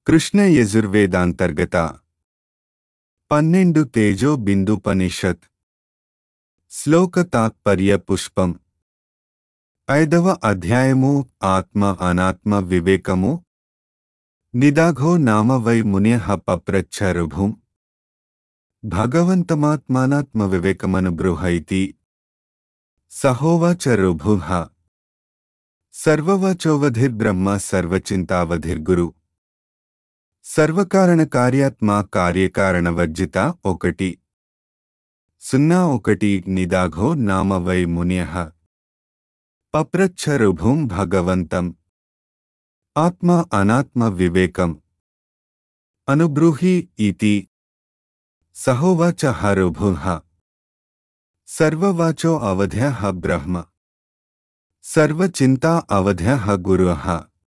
కృష్ణ యజుర్వేదాంతర్గత పన్నెండు తేజో బిందుపనిషత్ శ్లోక తాత్పర్య పుష్పం ఐదవ అధ్యాయము ఆత్మ అనాత్మ వివేకము నిదాఘో నామ వై మునిః పప్రచ్ఛ రుభుం భగవంతమాత్మానాత్మ వివేకమను బృహైతి సహోవాచ రుభుః సర్వవాచోవధిర్బ్రహ్మ సర్వచింతావధిర్గురు సర్వకారణ కార్యాత్మ కార్యకారణవర్జిత ఒకటి సున్నా ఒకటి నిదాఘో నామ వై మునిః పప్రచ్ఛ రుభుం భగవంతం ఆత్మ అనాత్మ వివేకం అనుబ్రూహి ఇతి సహోవాచ హరుభుః సర్వవాచో అవధ్యః బ్రహ్మ సర్వచింతా అవధ్యః గురుః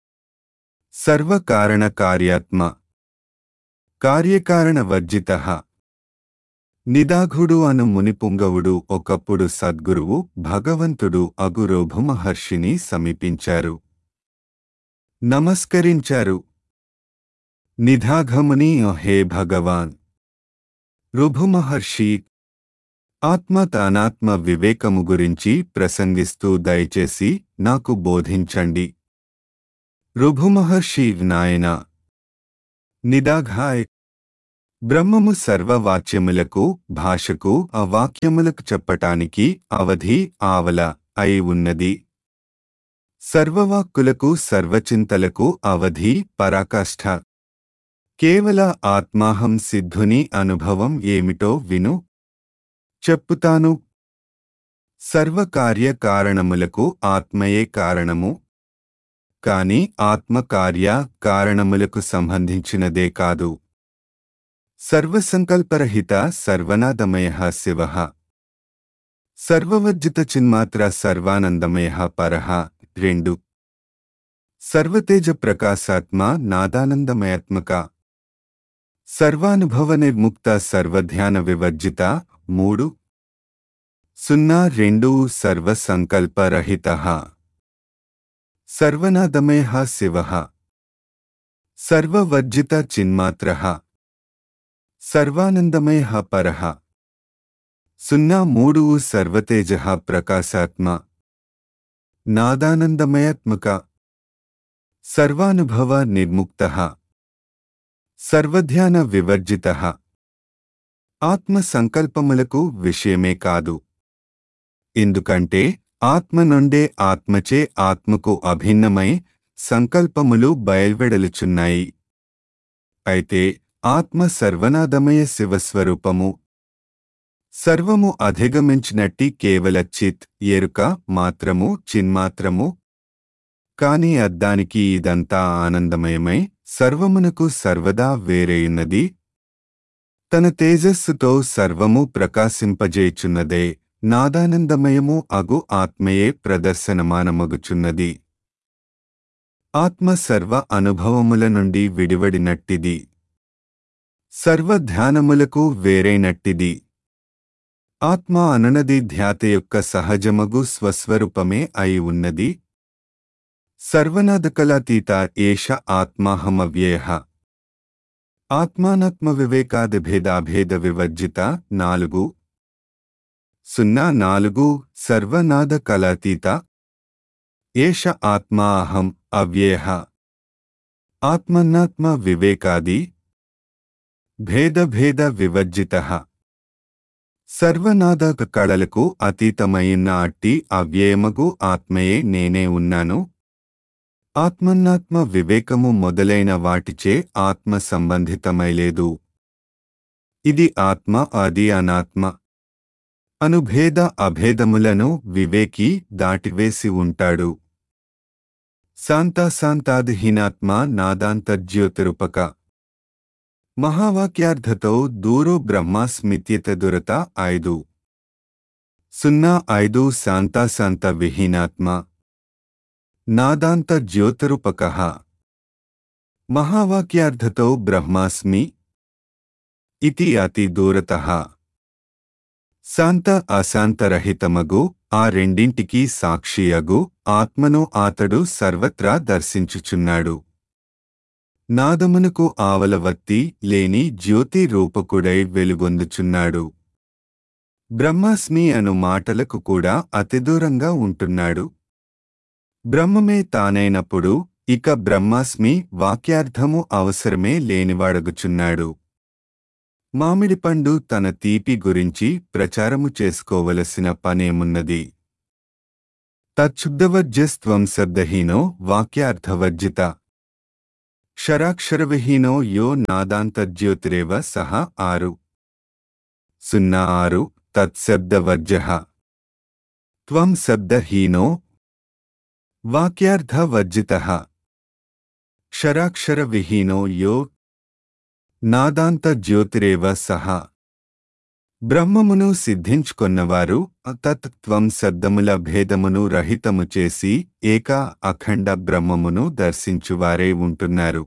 సర్వకారణకార్యాత్మ కార్యకారణవర్జితః నిదాఘుడు అను మునిపుంగవుడు ఒకప్పుడు సద్గురువు భగవంతుడు అగురోభు మహర్షిని సమీపించారు నమస్కరించారు నిధాఘముని హే భగవాన్ రుభు మహర్షి ఆత్మ తానాత్మ వివేకము గురించి ప్రసంగిస్తూ దయచేసి నాకు బోధించండి రుభు మహర్షి నాయన నిదాఘాయ్ బ్రహ్మము సర్వవాక్యములకు భాషకు ఆ వాక్యములకు చెప్పటానికి అవధి ఆవల అయి ఉన్నది సర్వవాక్కులకు సర్వచింతలకు అవధి పరాకాష్ఠ కేవల ఆత్మాహం సిద్ధుని అనుభవం ఏమిటో విను చెప్పుతాను సర్వకార్య కారణములకు ఆత్మయే కారణము కాని ఆత్మకార్య కారణములకు సంబంధించినదే కాదు సర్వసంకల్పరహిత సర్వనాదమయ శివ సర్వవర్జిత చిన్మాత్ర సర్వానందమయ పరః రెండు సర్వతేజ ప్రకాశాత్మ నాదానందమయాత్మక సర్వానుభవ నిర్ముక్త సర్వధ్యాన వివర్జిత మూడు సున్నా రెండు సర్వసంకల్పరహిత సర్వనాదమయ శివ సర్వవర్జిత చిన్మాత్ర సర్వానందమయ పరః సున్నా మూడు సర్వతేజ ప్రకాశాత్మ నాదానందమయాత్మక సర్వానుభవ నిర్ముక్త సర్వధ్యాన వివర్జిత ఆత్మ సంకల్పములకు విషయమే కాదు ఎందుకంటే ఆత్మ నుండే ఆత్మచే ఆత్మకు అభిన్నమై సంకల్పములు బయల్వెడలుచున్నాయి అయితే ఆత్మ సర్వనాదమయ శివస్వరూపము సర్వము అధిగమించినట్టి కేవల చిత్ ఎరుక మాత్రము చిన్మాత్రము కాని అద్దానికి ఇదంతా ఆనందమయమై సర్వమునకు సర్వదా వేరేయున్నది తన తేజస్సుతో సర్వము ప్రకాశింపజేయుచున్నదే నాదానందమయము అగు ఆత్మయే ప్రదర్శనమానమగుచున్నది ఆత్మ సర్వ అనుభవముల నుండి విడివడినట్టిది సర్వ ధ్యానములకు వేరైనట్టిది ఆత్మ అననది ధ్యాత యొక్క సహజమగు స్వస్వరూపమే అయి ఉన్నది సర్వనాదకలాతీత ఏష ఆత్మాహమవ్యయ ఆత్మానాత్మ వివేకాది భేదాభేద వివర్జిత నాలుగు సున్నా నాలుగు సర్వనాద కలాతీత ఏష ఆత్మా అహం అవ్యయ ఆత్మన్నాత్మ వివేకాది భేదభేద వివర్జిత సర్వనాద కళలకు అతీతమైన అట్టి అవ్యయమగు ఆత్మయే నేనే ఉన్నాను ఆత్మన్నాత్మ వివేకము మొదలైన వాటిచే ఆత్మ సంబంధితమైలేదు ఇది ఆత్మ అది అనాత్మ అనుభేద అభేదములను వివేకి దాటివేసి ఉంటాడు శాంతాశాంతాదిహీనాత్మ నాదాంతర్జ్యోతిరుపక మహావాక్యార్థతో దూరో బ్రహ్మాస్మిత్యత దురత ఐదు సున్నా ఐదు శాంతాశాంత విహీనాత్మ నాదాంత జ్యోతిరుపక మహావాక్యార్థతో బ్రహ్మాస్మి ఇతి అతి దూరత శాంత అశాంతరహితమగు ఆ రెండింటికి సాక్షియగు ఆత్మను అతడు సర్వత్రా దర్శించుచున్నాడు నాదమునకు ఆవలవత్తి లేని జ్యోతి రూపకుడై వెలుగొందుచున్నాడు బ్రహ్మాస్మి అను మాటలకు కూడా అతిదూరంగా ఉంటున్నాడు బ్రహ్మమే తానైనప్పుడు ఇక బ్రహ్మాస్మి వాక్యార్థము అవసరమే లేనివాడగుచున్నాడు మామిడిపండు తన తీపి గురించి ప్రచారము చేసుకోవలసిన పనేమున్నది తచ్చుబ్దవర్జస్త్వం శబ్దహీనో వాక్యార్థవర్జిత క్షరాక్షరవిహీనో యో నాదాంతజ్యోతిరేవ సహ ఆరు సున్నా ఆరు తత్శబ్దవర్జ త్వం శబ్దహీనో వాక్యార్థవర్జిత క్షరాక్షరవిహీనో యో నాదాంత జ్యోతిరేవ సహ బ్రహ్మమును సిద్ధించుకొన్నవారు తత్త్వం శబ్దముల భేదమును రహితము చేసి ఏక అఖండ బ్రహ్మమును దర్శించువారే ఉంటున్నారు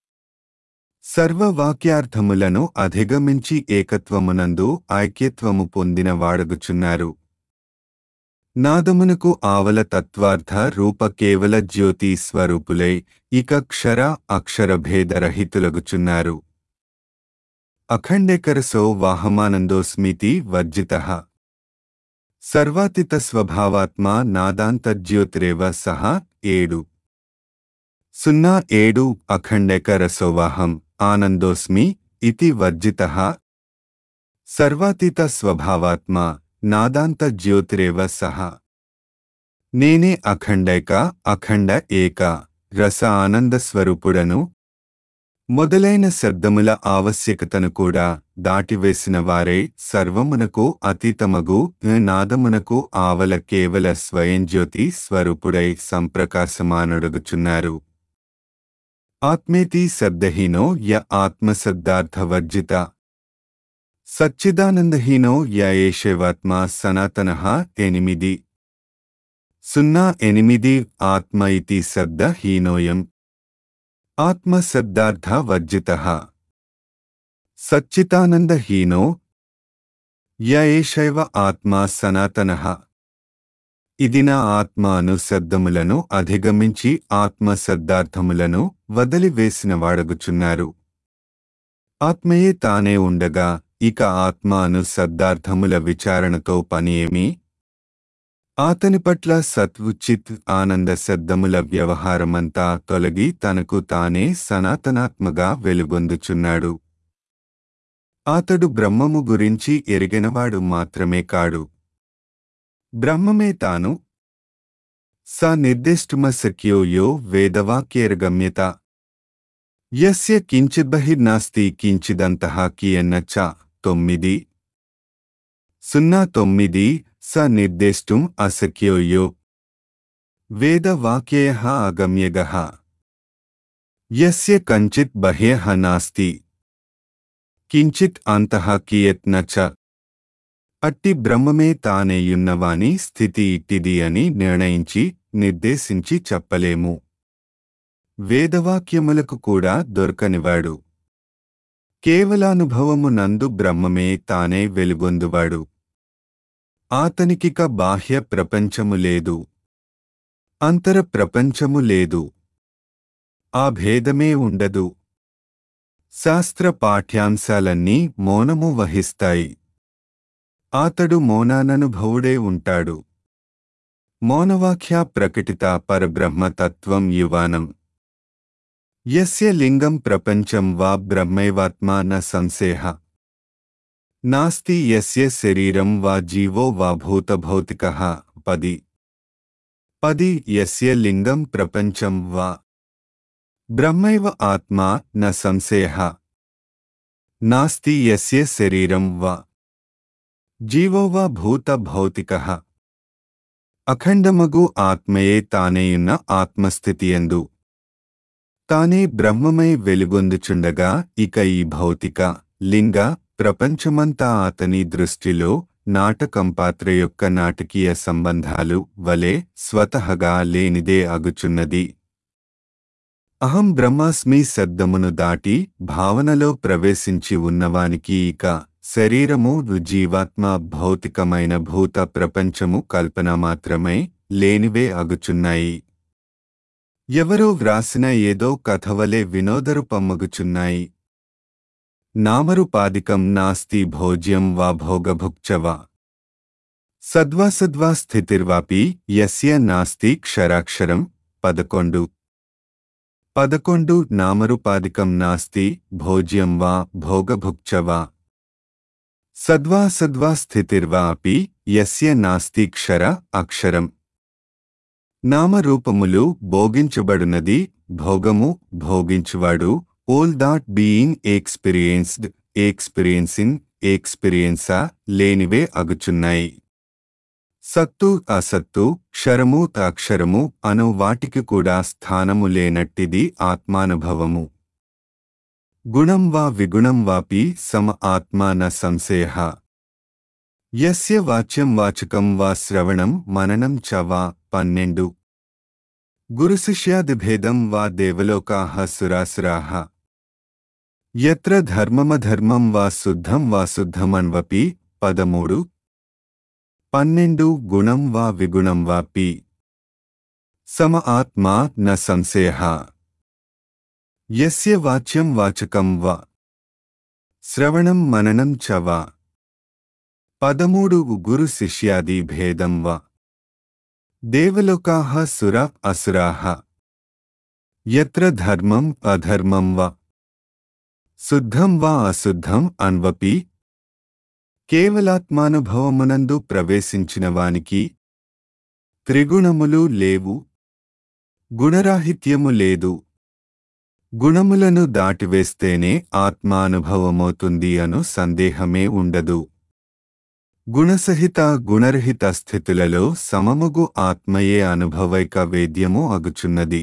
సర్వవాక్యార్థములను అధిగమించి ఏకత్వమునందు ఐక్యత్వము పొందిన వాడగుచున్నారు నాదమునకు ఆవల తత్వార్థ రూప కేవల జ్యోతి స్వరూపులై ఇక క్షర అక్షర భేదరహితులగుచున్నారు అఖండేకరసో వాహమానందోస్మితి వర్జిత సర్వాతిత స్వభావాత్మా నాదాంతజ్యోతిరేవ సహ ఏడు సున్నా ఏడు అఖండేకరసోవాహం ఆనందోస్మి ఇతి వర్జిత సర్వాతీత స్వభావాత్మా నాదాంత జ్యోతిరేవ సహ నేనే అఖండైక అఖండ ఏక రస ఆనంద స్వరూపుడను మొదలైన శబ్దముల ఆవశ్యకతను కూడా దాటివేసిన వారే సర్వమునకు అతీతమగు నాదమునకు ఆవల కేవల స్వయం జ్యోతి స్వరూపుడై సంప్రకాశమానడుగుచున్నారు ఆత్మేతి శబ్దహీనో య ఆత్మశబ్దార్థవర్జిత సచ్చిదానందహీనో య ఏషేవాత్మా సనాతన ఎనిమిది సున్నా ఎనిమిది ఆత్మ ఇతి శబ్దహీనోయం ఆత్మశబ్దార్థ వర్జిత సచ్చితానందహీనో య ఏషైవ ఆత్మా సనాతన ఇది నా ఆత్మ అను శబ్దములను అధిగమించి ఆత్మ శబ్దార్థములను వదిలివేసిన వాడగుచున్నారు ఆత్మయే తానే ఉండగా ఇక ఆత్మ అను శబ్దార్థముల విచారణతో పని ఏమి ఆతని పట్ల సత్వుచిత్ ఆనంద శబ్దముల వ్యవహారమంతా తొలగి తనకు తానే సనాతనాత్మగా వెలుగొందుచున్నాడు అతడు బ్రహ్మము గురించి ఎరిగినవాడు మాత్రమే కాడు బ్రహ్మమే తాను స నిర్దిష్టమసఖ్యో యో వేదవాక్యేర్గమ్యత యస్య కించిద్బహిర్నాస్తి కించిదంతః కియన్న చ తొమ్మిది సున్నా తొమ్మిది స నిర్దేష్టుం అసఖ్యో యో వేదవాక్యేయ అగమ్యగ యస్య కంచిత్ బహ్యః నాస్తి కించిత్ అంతః కియత్ న చ అట్టి బ్రహ్మమే తానేయున్నవాని స్థితి ఇట్టిది అని నిర్ణయించి నిర్దేశించి చెప్పలేము వేదవాక్యములకు కూడా దొరకనివాడు కేవలానుభవము నందు బ్రహ్మమే తానే వెలుగొందువాడు ఆతనికిక బాహ్య ప్రపంచము లేదు అంతర ప్రపంచము లేదు ఆ భేదమే ఉండదు శాస్త్ర పాఠ్యాంశాలన్నీ మౌనము వహిస్తాయి అతడు మౌనాననుభవుడే ఉంటాడు మౌనవాఖ్యా ప్రకటిత పరబ్రహ్మతత్వం యువానం యస్య లింగం ప్రపంచం వా బ్రహ్మైవాత్మా న సంశేహ నాస్తి యస్య శరీరం వా జీవో వా భూతభౌతిక పది పది యస్య లింగం ప్రపంచం వా బ్రహ్మైవ ఆత్మా న సంశేహ నాస్తి యస్య శరీరం వా జీవో వా భూత భౌతిక అఖండమగు ఆత్మయే తానేయున్న ఆత్మస్థితియందు తానే బ్రహ్మమై వెలుగొందుచుండగా ఇక ఈ భౌతిక లింగ ప్రపంచమంతా అతని దృష్టిలో నాటకం పాత్ర యొక్క నాటకీయ సంబంధాలు వలె స్వతహగా లేనిదే అగుచున్నది అహం బ్రహ్మాస్మి శబ్దమును దాటి భావనలో ప్రవేశించి ఉన్నవానికి ఇక శరీరము జీవాత్మ భౌతికమైన భూత ప్రపంచము కల్పన మాత్రమే లేనివే అగుచున్నాయి ఎవరో వ్రాసిన ఏదో కథవలే వినోదరూపమ్మగుచున్నాయి నామరూపాదికం నాస్తి భోజ్యం వా భోగభుక్చవా సద్వాసద్వా స్థితిర్వాపి యస్య నాస్తి క్షరాక్షరం పదకొండు పదకొండు నామరూపాదికం నాస్తి భోజ్యం వా భోగభుక్చవా సద్వా సద్వా స్థితిర్వా అపి యస్య నాస్తి క్షర అక్షరం నామరూపములు భోగించబడునది భోగము భోగించువాడు all that being experienced experiencing experiencer లేనివే అగుచున్నాయి సత్తు అసత్తు క్షరము అక్షరము అను వాటికి కూడా స్థానము లేనట్టిది ఆత్మానుభవము గుణం వా విగుణం వాపి సమ ఆత్మా న సంశయ యస్య వాచ్యం వాచకం వా శ్రవణం మననం చ వా పన్నెండు గురుశిష్యాదిభేదం వా దేవలోకాః సురాసురాః యత్ర ధర్మమధర్మం వా శుద్ధం వా శుద్ధమన్వపి పదమూడు పన్నెండు గుణం వా విగుణం వాపి సమ ఆత్మా న సంశయ యస్య వాచ్యం వాచకం వా శ్రవణం మననం చ వా పదమూడు గురు శిష్యాది భేదం వా దేవలోకాః సుర అసురాః యత్ర ధర్మం అధర్మం వా శుద్ధం వా అశుద్ధం అన్వపి కేవలాత్మానుభవమునందు ప్రవేశించిన వానికి త్రిగుణములు లేవు గుణరాహిత్యము లేదు గుణములను దాటివేస్తేనే ఆత్మానుభవమవుతుంది అను సందేహమే ఉండదు గుణసహిత గుణరహిత స్థితులలో సమముగు ఆత్మయే అనుభవైక వేద్యము అగుచున్నది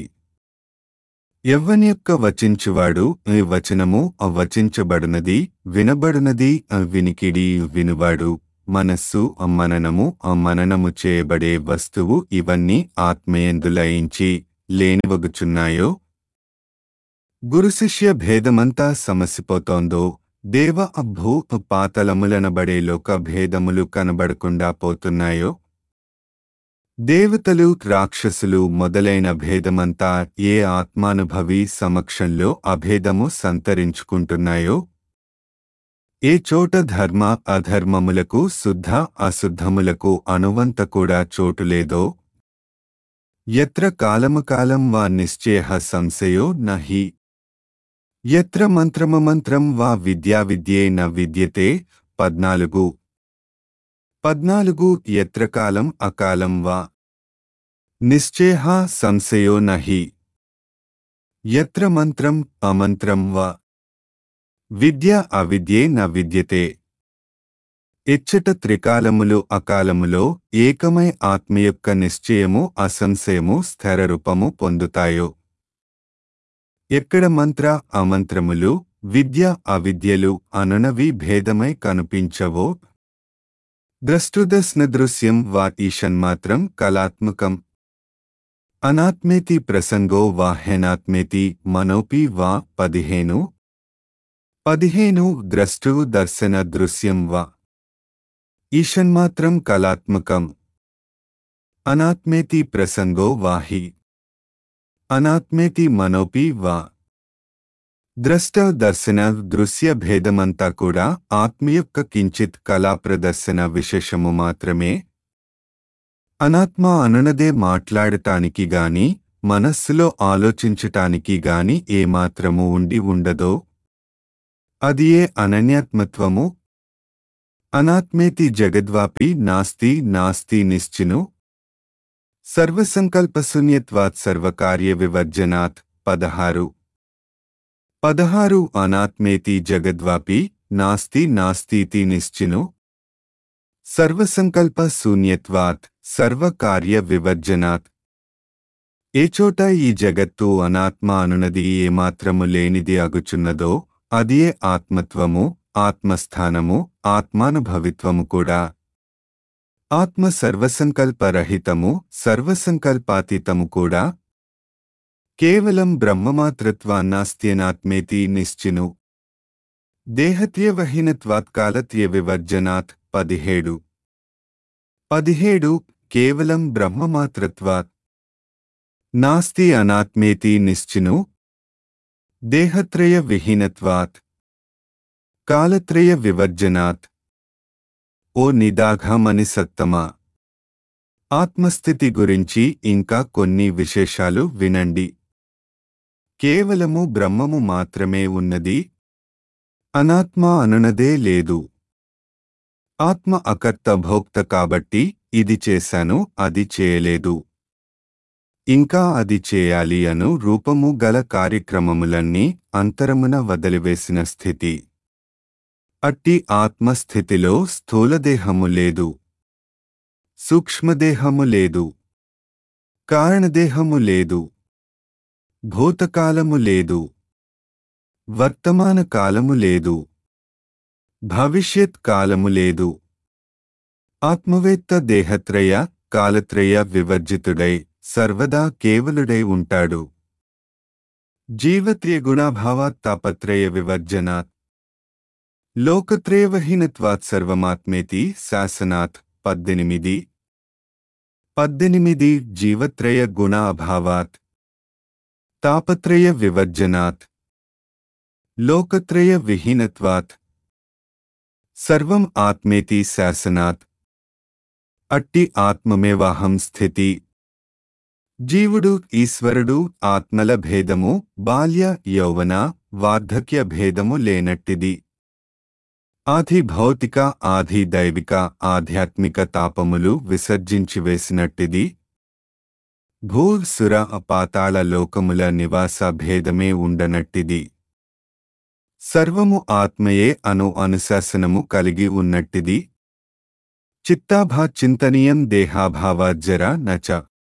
ఎవ్వని యొక్క వచించువాడు ఈ వచనము అవచించబడునది వినబడునది ఆ వినికిడి వినువాడు మనస్సు అమ్మననము అమ్మననము చేయబడే వస్తువు ఇవన్నీ ఆత్మయందు లయించి లేనివగుచున్నాయో గురుశిష్య భేదమంతా సమసిపోతోందో దేవ అభూ పాతలములనబడే లోక భేదములు కనబడకుండా పోతున్నాయో దేవతలు రాక్షసులు మొదలైన భేదమంతా ఏ ఆత్మానుభవి సమక్షంలో అభేదము సంతరించుకుంటున్నాయో ఏ చోట ధర్మ అధర్మములకు శుద్ధ అశుద్ధములకు అనువంత కూడా చోటులేదో ఎత్ర కాలమకాలం వా నిశ్చయ సంశయో నహి ఎత్ర మంత్రమమంత్రం వా విద్యా విద్యే న విద్యతే పద్నాలుగు పద్నాలుగు ఎత్ర కాలం అకాలం వా నిశ్చయ సంశయో నహి ఎత్ర మంత్రం అమంత్రం వా విద్య అవిద్యే న విద్యతే ఇచ్చట త్రికాలములు అకాలములో ఏకమై ఆత్మ యొక్క నిశ్చయము అసంశయము స్థిర రూపము పొందుతాయో ఎక్కడ మంత్ర అమంత్రములు విద్య అవిద్యలు అనునవి భేదమై కనిపించవో ద్రష్టుదస్న దృశ్యం వా ఈషన్మాత్రం కళాత్మకం అనాత్మేతి ప్రసంగో వా హేనాత్మేతి మనోపి వా పదిహేను పదిహేను ద్రష్టు దర్శన దృశ్యం వా ఈషన్మాత్రం కళాత్మకం అనాత్మేతి ప్రసంగో వాహి అనాత్మేతి మనోపి వా ద్రష్ట దర్శన దృశ్య భేదమంతా కూడా ఆత్మ యొక్క కించిత్ కళా ప్రదర్శన విశేషము మాత్రమే అనాత్మ అనునదే మాట్లాడటానికి గాని మనస్సులో ఆలోచించటానికి గాని ఏమాత్రము ఉండి ఉండదో అది ఏ అనన్యాత్మత్వము అనాత్మేతి జగద్వాపి నాస్తి నాస్తి నిశ్చిను సర్వసంకల్పశూన్యత్వాత్ సర్వకార్య వివర్జనాత్ పదహారు పదహారు అనాత్మేతి జగద్వాపి నాస్తి నాస్తితి నిశ్చిను సర్వసంకల్ప శూన్యత్వాత్ సర్వకార్య వివర్జనాత్ ఏ చోట ఈ జగత్తు అనాత్మ అనునది ఏమాత్రము లేనిది అగుచున్నదో అదియే ఆత్మత్వము ఆత్మస్థానము ఆత్మానుభవిత్వము కూడా ఆత్మ సర్వసంకల్పరహితము సర్వసంకల్పాతీతము కూడా కేవలం బ్రహ్మమాత్రత్వాన్నాస్త్యనాత్మేతి నిశ్చిను దేహత్యవహీనత్వాత్కాలత్య వివర్జనాత్ పదిహేడు పదిహేడు కేవలం బ్రహ్మమాత్రత్వాత్ నాస్తి అనాత్మేతి నిశ్చిను దేహత్రయ విహీనత్వాత్ కాలత్రయ వివర్జనాత్ ఓ నిదాఘమని సత్తమా ఆత్మస్థితి గురించి ఇంకా కొన్ని విశేషాలు వినండి కేవలము బ్రహ్మము మాత్రమే ఉన్నది అనాత్మ అనునదే లేదు ఆత్మ అకర్త భోక్త కాబట్టి ఇది చేశాను అది చేయలేదు ఇంకా అది చేయాలి అను రూపము గల కార్యక్రమములన్నీ అంతరమున వదిలివేసిన స్థితి అట్టి ఆత్మస్థితిలో స్థూలదేహము లేదు సూక్ష్మదేహము లేదు కారణదేహము లేదు భూతకాలము లేదు వర్తమాన కాలము లేదు భవిష్యత్ కాలము లేదు ఆత్మవేత్త దేహత్రయ కాలత్రయ వివర్జితుడై సర్వదా కేవలుడై ఉంటాడు జీవత్రియ గుణాభావాత్ తాపత్రయ వివర్జనాత్ లోకత్రయవహీనత్వాత్ సర్వమాత్మేతి శాసనాత్ పద్దెనిమిది పద్దెనిమిది జీవత్రయ గుణ అభావాత్ తాపత్రయ వివర్జనాత్ లోకత్రయ విహీనత్వాత్ సర్వం ఆత్మేతి శాసనాత్ అట్టి ఆత్మమేవాహం స్థితి జీవుడు ఈశ్వరుడు ఆత్మల భేదము బాల్య యౌవన వార్ధక్య భేదము లేనట్టిది ఆది భౌతిక ఆది దైవిక ఆధ్యాత్మిక తాపములు విసర్జించివేసినట్టిది భూసుర పాతాళ లోకముల నివాస భేదమే ఉండనట్టిది సర్వము ఆత్మయే అను అనుశాసనము కలిగి ఉన్నట్టిది చిత్తాభాచింతనీయం దేహాభావాజ్జర నచ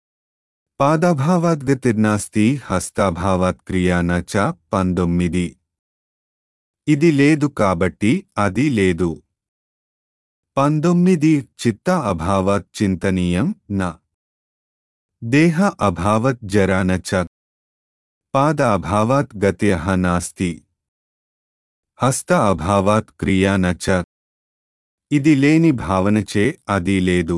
పాదాభావాద్గతిర్నాస్తి హస్తాభావాత్ క్రియా నచ పంతొమ్మిది ఇది లేదు కాబట్టి అది లేదు పంతొమ్మిది చిత్త అభావాత్ చింతనీయం న దేహ అభావత్ జరా నచ పాద అభావాత్ గత్యః నాస్తి హస్త అభావాత్ క్రియా నచ ఇది లేని భావనచే అది లేదు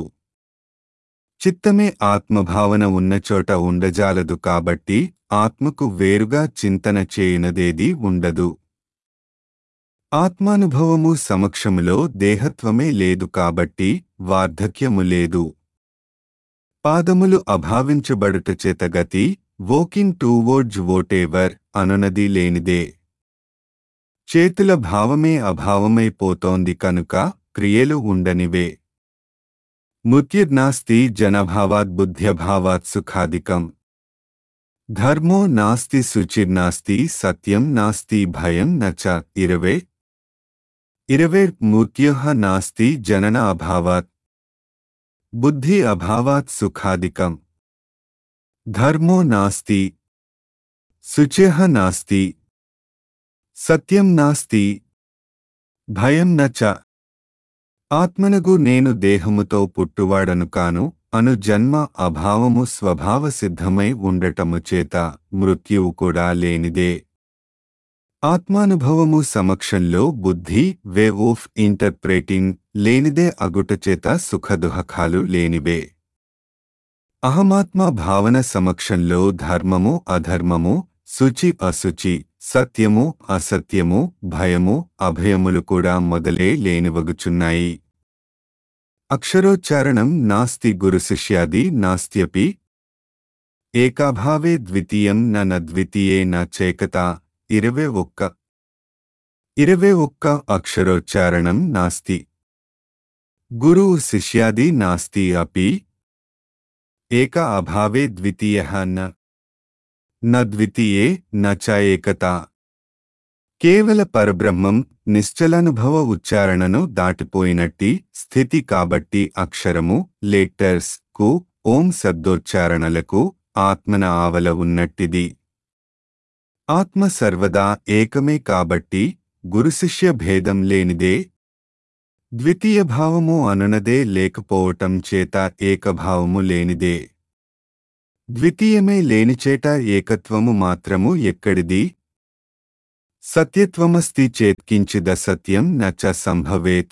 చిత్తమే ఆత్మభావన ఉన్నచోట ఉండజాలదు కాబట్టి ఆత్మకు వేరుగా చింతన చేయనదేది ఉండదు ఆత్మానుభవము సమక్షములో దేహత్వమే లేదు కాబట్టి వార్ధక్యము లేదు పాదములు అభావించబడుట చేత గతి వోకింగ్ టూవర్డ్జ్ వోటెవర్ అనునది లేనిదే చేతుల భావమే అభావమైపోతోంది కనుక క్రియలు ఉండనివే ముత్యుర్నాస్తి జనభావాత్ బుద్ధ్యభావాత్ సుఖాదికం ధర్మో నాస్తి శుచిర్నాస్తి సత్యం నాస్తి భయం నచ ఇరవే ఇరవే మృత్యుః నాస్తి జనన అభావాత్ బుద్ధి అభావాత్ సుఖాదికం ధర్మో నాస్తి శుచిః నాస్తి సత్యం నాస్తి భయం నచ ఆత్మనగు నేను దేహముతో పుట్టువాడను కాను అను జన్మ అభావము స్వభావ సిద్ధమై ఉండటము చేత మృత్యువు కూడా లేనిదే ఆత్మానుభవము సమక్షంలో బుద్ధి వే ఆఫ్ ఇంటర్ప్రేటింగ్ లేనిదే అగుట చేత సుఖదుహకాలు లేనివే అహమాత్మ భావన సమక్షంలో ధర్మము అధర్మము శుచి అశుచి సత్యము అసత్యము భయము అభయములు కూడా మొదలే లేనివగుచున్నాయి అక్షరోచ్చారణం నాస్తి గురుశిష్యాది నాస్త్యపి ఏకాభావే ద్వితీయం న ద్వితీయే న చేకత ఇరవై ఒక్క ఇరవై ఒక్క అక్షరోచ్చారణం నాస్తి గురు శిష్యాది నాస్తి అపి ఏక అభావే ద్వితీయ న న ద్వితీయే న చ ఏకత కేవల పరబ్రహ్మం నిశ్చలానుభవ ఉచ్చారణను దాటిపోయినట్టి స్థితి కాబట్టి అక్షరము లెటర్స్ కు ఓం శబ్దోచ్చారణలకు ఆత్మన ఆవల ఉన్నట్టిది ఆత్మ సర్వదా ఏకమే కాబట్టి గురుశిష్య భేదం లేనిదే ద్వితీయ భావము అనునదే లేకపోవటం చేత ఏకభావము లేనిదే ద్వితీయమే లేనిచేట ఏకత్వము మాత్రము ఎక్కడిది సత్యత్వమస్తి చేత్కించిద సత్యం న చ సంభవేత్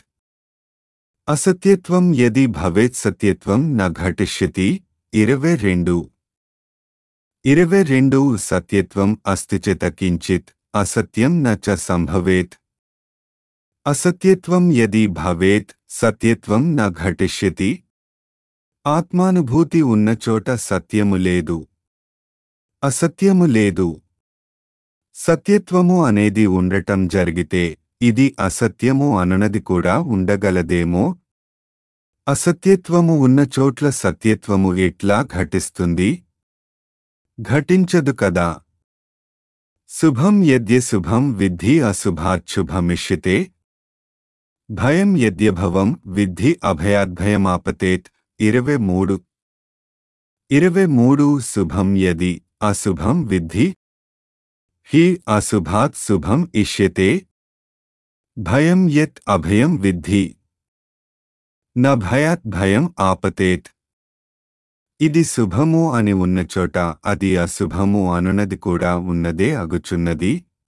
అసత్యత్వం యది భవేత్ సత్యత్వం న ఘటిష్యతి ఇరవై రెండు ఇరవై రెండు సత్యత్వం అస్తి చేత కించిత్ అసత్యం న చ సంభవేత్ అసత్యత్వం యది భవేత్ సత్యత్వం న ఘటిష్యతి ఆత్మానుభూతి ఉన్న చోట సత్యము లేదు అసత్యము లేదు సత్యత్వము అనేది ఉండటం జరిగితే ఇది అసత్యము అనునది కూడా ఉండగలదేమో అసత్యత్వము ఉన్న చోట్ల సత్యత్వము ఎట్లా ఘటిస్తుంది ఘటించదు కదా శుభం యద్య శుభం విద్ధి అశుభాచ్చుభమిష్యతే భయం యద్యభవం విద్ధి అభయాద్భయమాపతేత్ ఇరవై మూడు ఇరవై మూడు శుభం యది అశుభం విద్ధి హి అశుభాత్ శుభం ఇష్యతే భయం యత్ అభయం విద్ధి న భయాత్ భయం ఆపతేత్ ఇది శుభము అని ఉన్న చోట అది అశుభము అనునది కూడా ఉన్నదే అగుచున్నది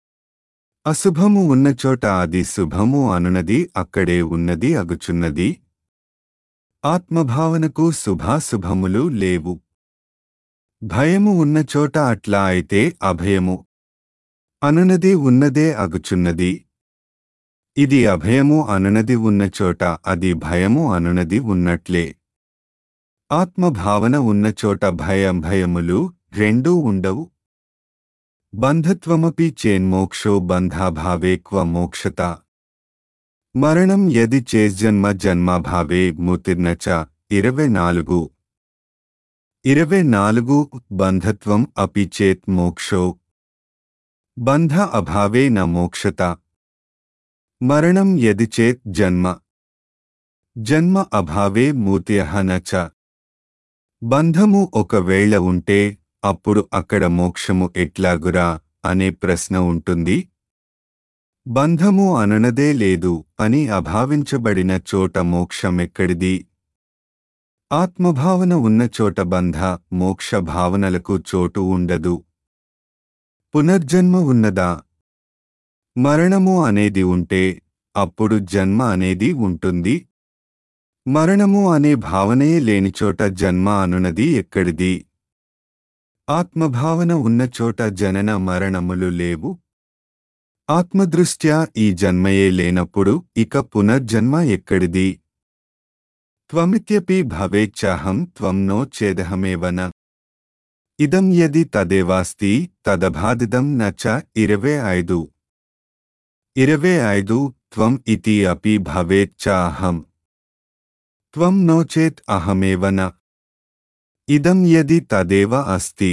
అశుభము ఉన్న చోట అది శుభము అనునది అక్కడే ఉన్నది అగుచున్నది ఆత్మభావనకు శుభాశుభములు లేవు భయము ఉన్న చోట అట్లా అయితే అభయము అనునది ఉన్నదే అగుచున్నది ఇది అభయము అనునది ఉన్న చోట అది భయము అనునది ఉన్నట్లే ఆత్మభావన ఉన్న చోట భయం భయములు రెండూ ఉండవు బంధత్వమపి చేన్మోక్షో బంధాభావే క్వ మోక్షత మరణం యది చేజ్జన్మ జన్మాభావే ముతిర్న చ ఇరవై నాలుగు ఇరవై నాలుగు బంధత్వం అపి చేత్ మోక్షో బంధ అభావే న మోక్షత మరణం యది చేత్ జన్మ జన్మ అభావే మూర్త్యః న చ బంధము ఒకవేళ ఉంటే అప్పుడు అక్కడ మోక్షము ఎట్లాగురా అనే ప్రశ్న ఉంటుంది బంధము అననదే లేదు అని అభావించబడిన చోట మోక్షమెక్కడిది ఆత్మభావన ఉన్న చోట బంధ మోక్ష భావనలకు చోటు ఉండదు పునర్జన్మ ఉన్నదా మరణము అనేది ఉంటే అప్పుడు జన్మ అనేది ఉంటుంది మరణము అనే భావనయే లేని చోట జన్మ అనునది ఎక్కడిది ఆత్మభావన ఉన్న చోట జనన మరణములు లేవు ఆత్మదృష్ట్యా ఈ జన్మయే లేనప్పుడు ఇక పునర్జన్మ ఎక్కడిది త్వమిత్యపి భవేచ్చాహం త్వం నో చేదహమేవన ఇదం యది తదేవాస్తి తదభాదిదం న చ ఇరవై ఐదు ఇరవై ఐదు త్వం ఇతి అపి భవేచ్చాహం త్వం నో చేత్ అహమేవన ఇదం యది తదేవ అస్తి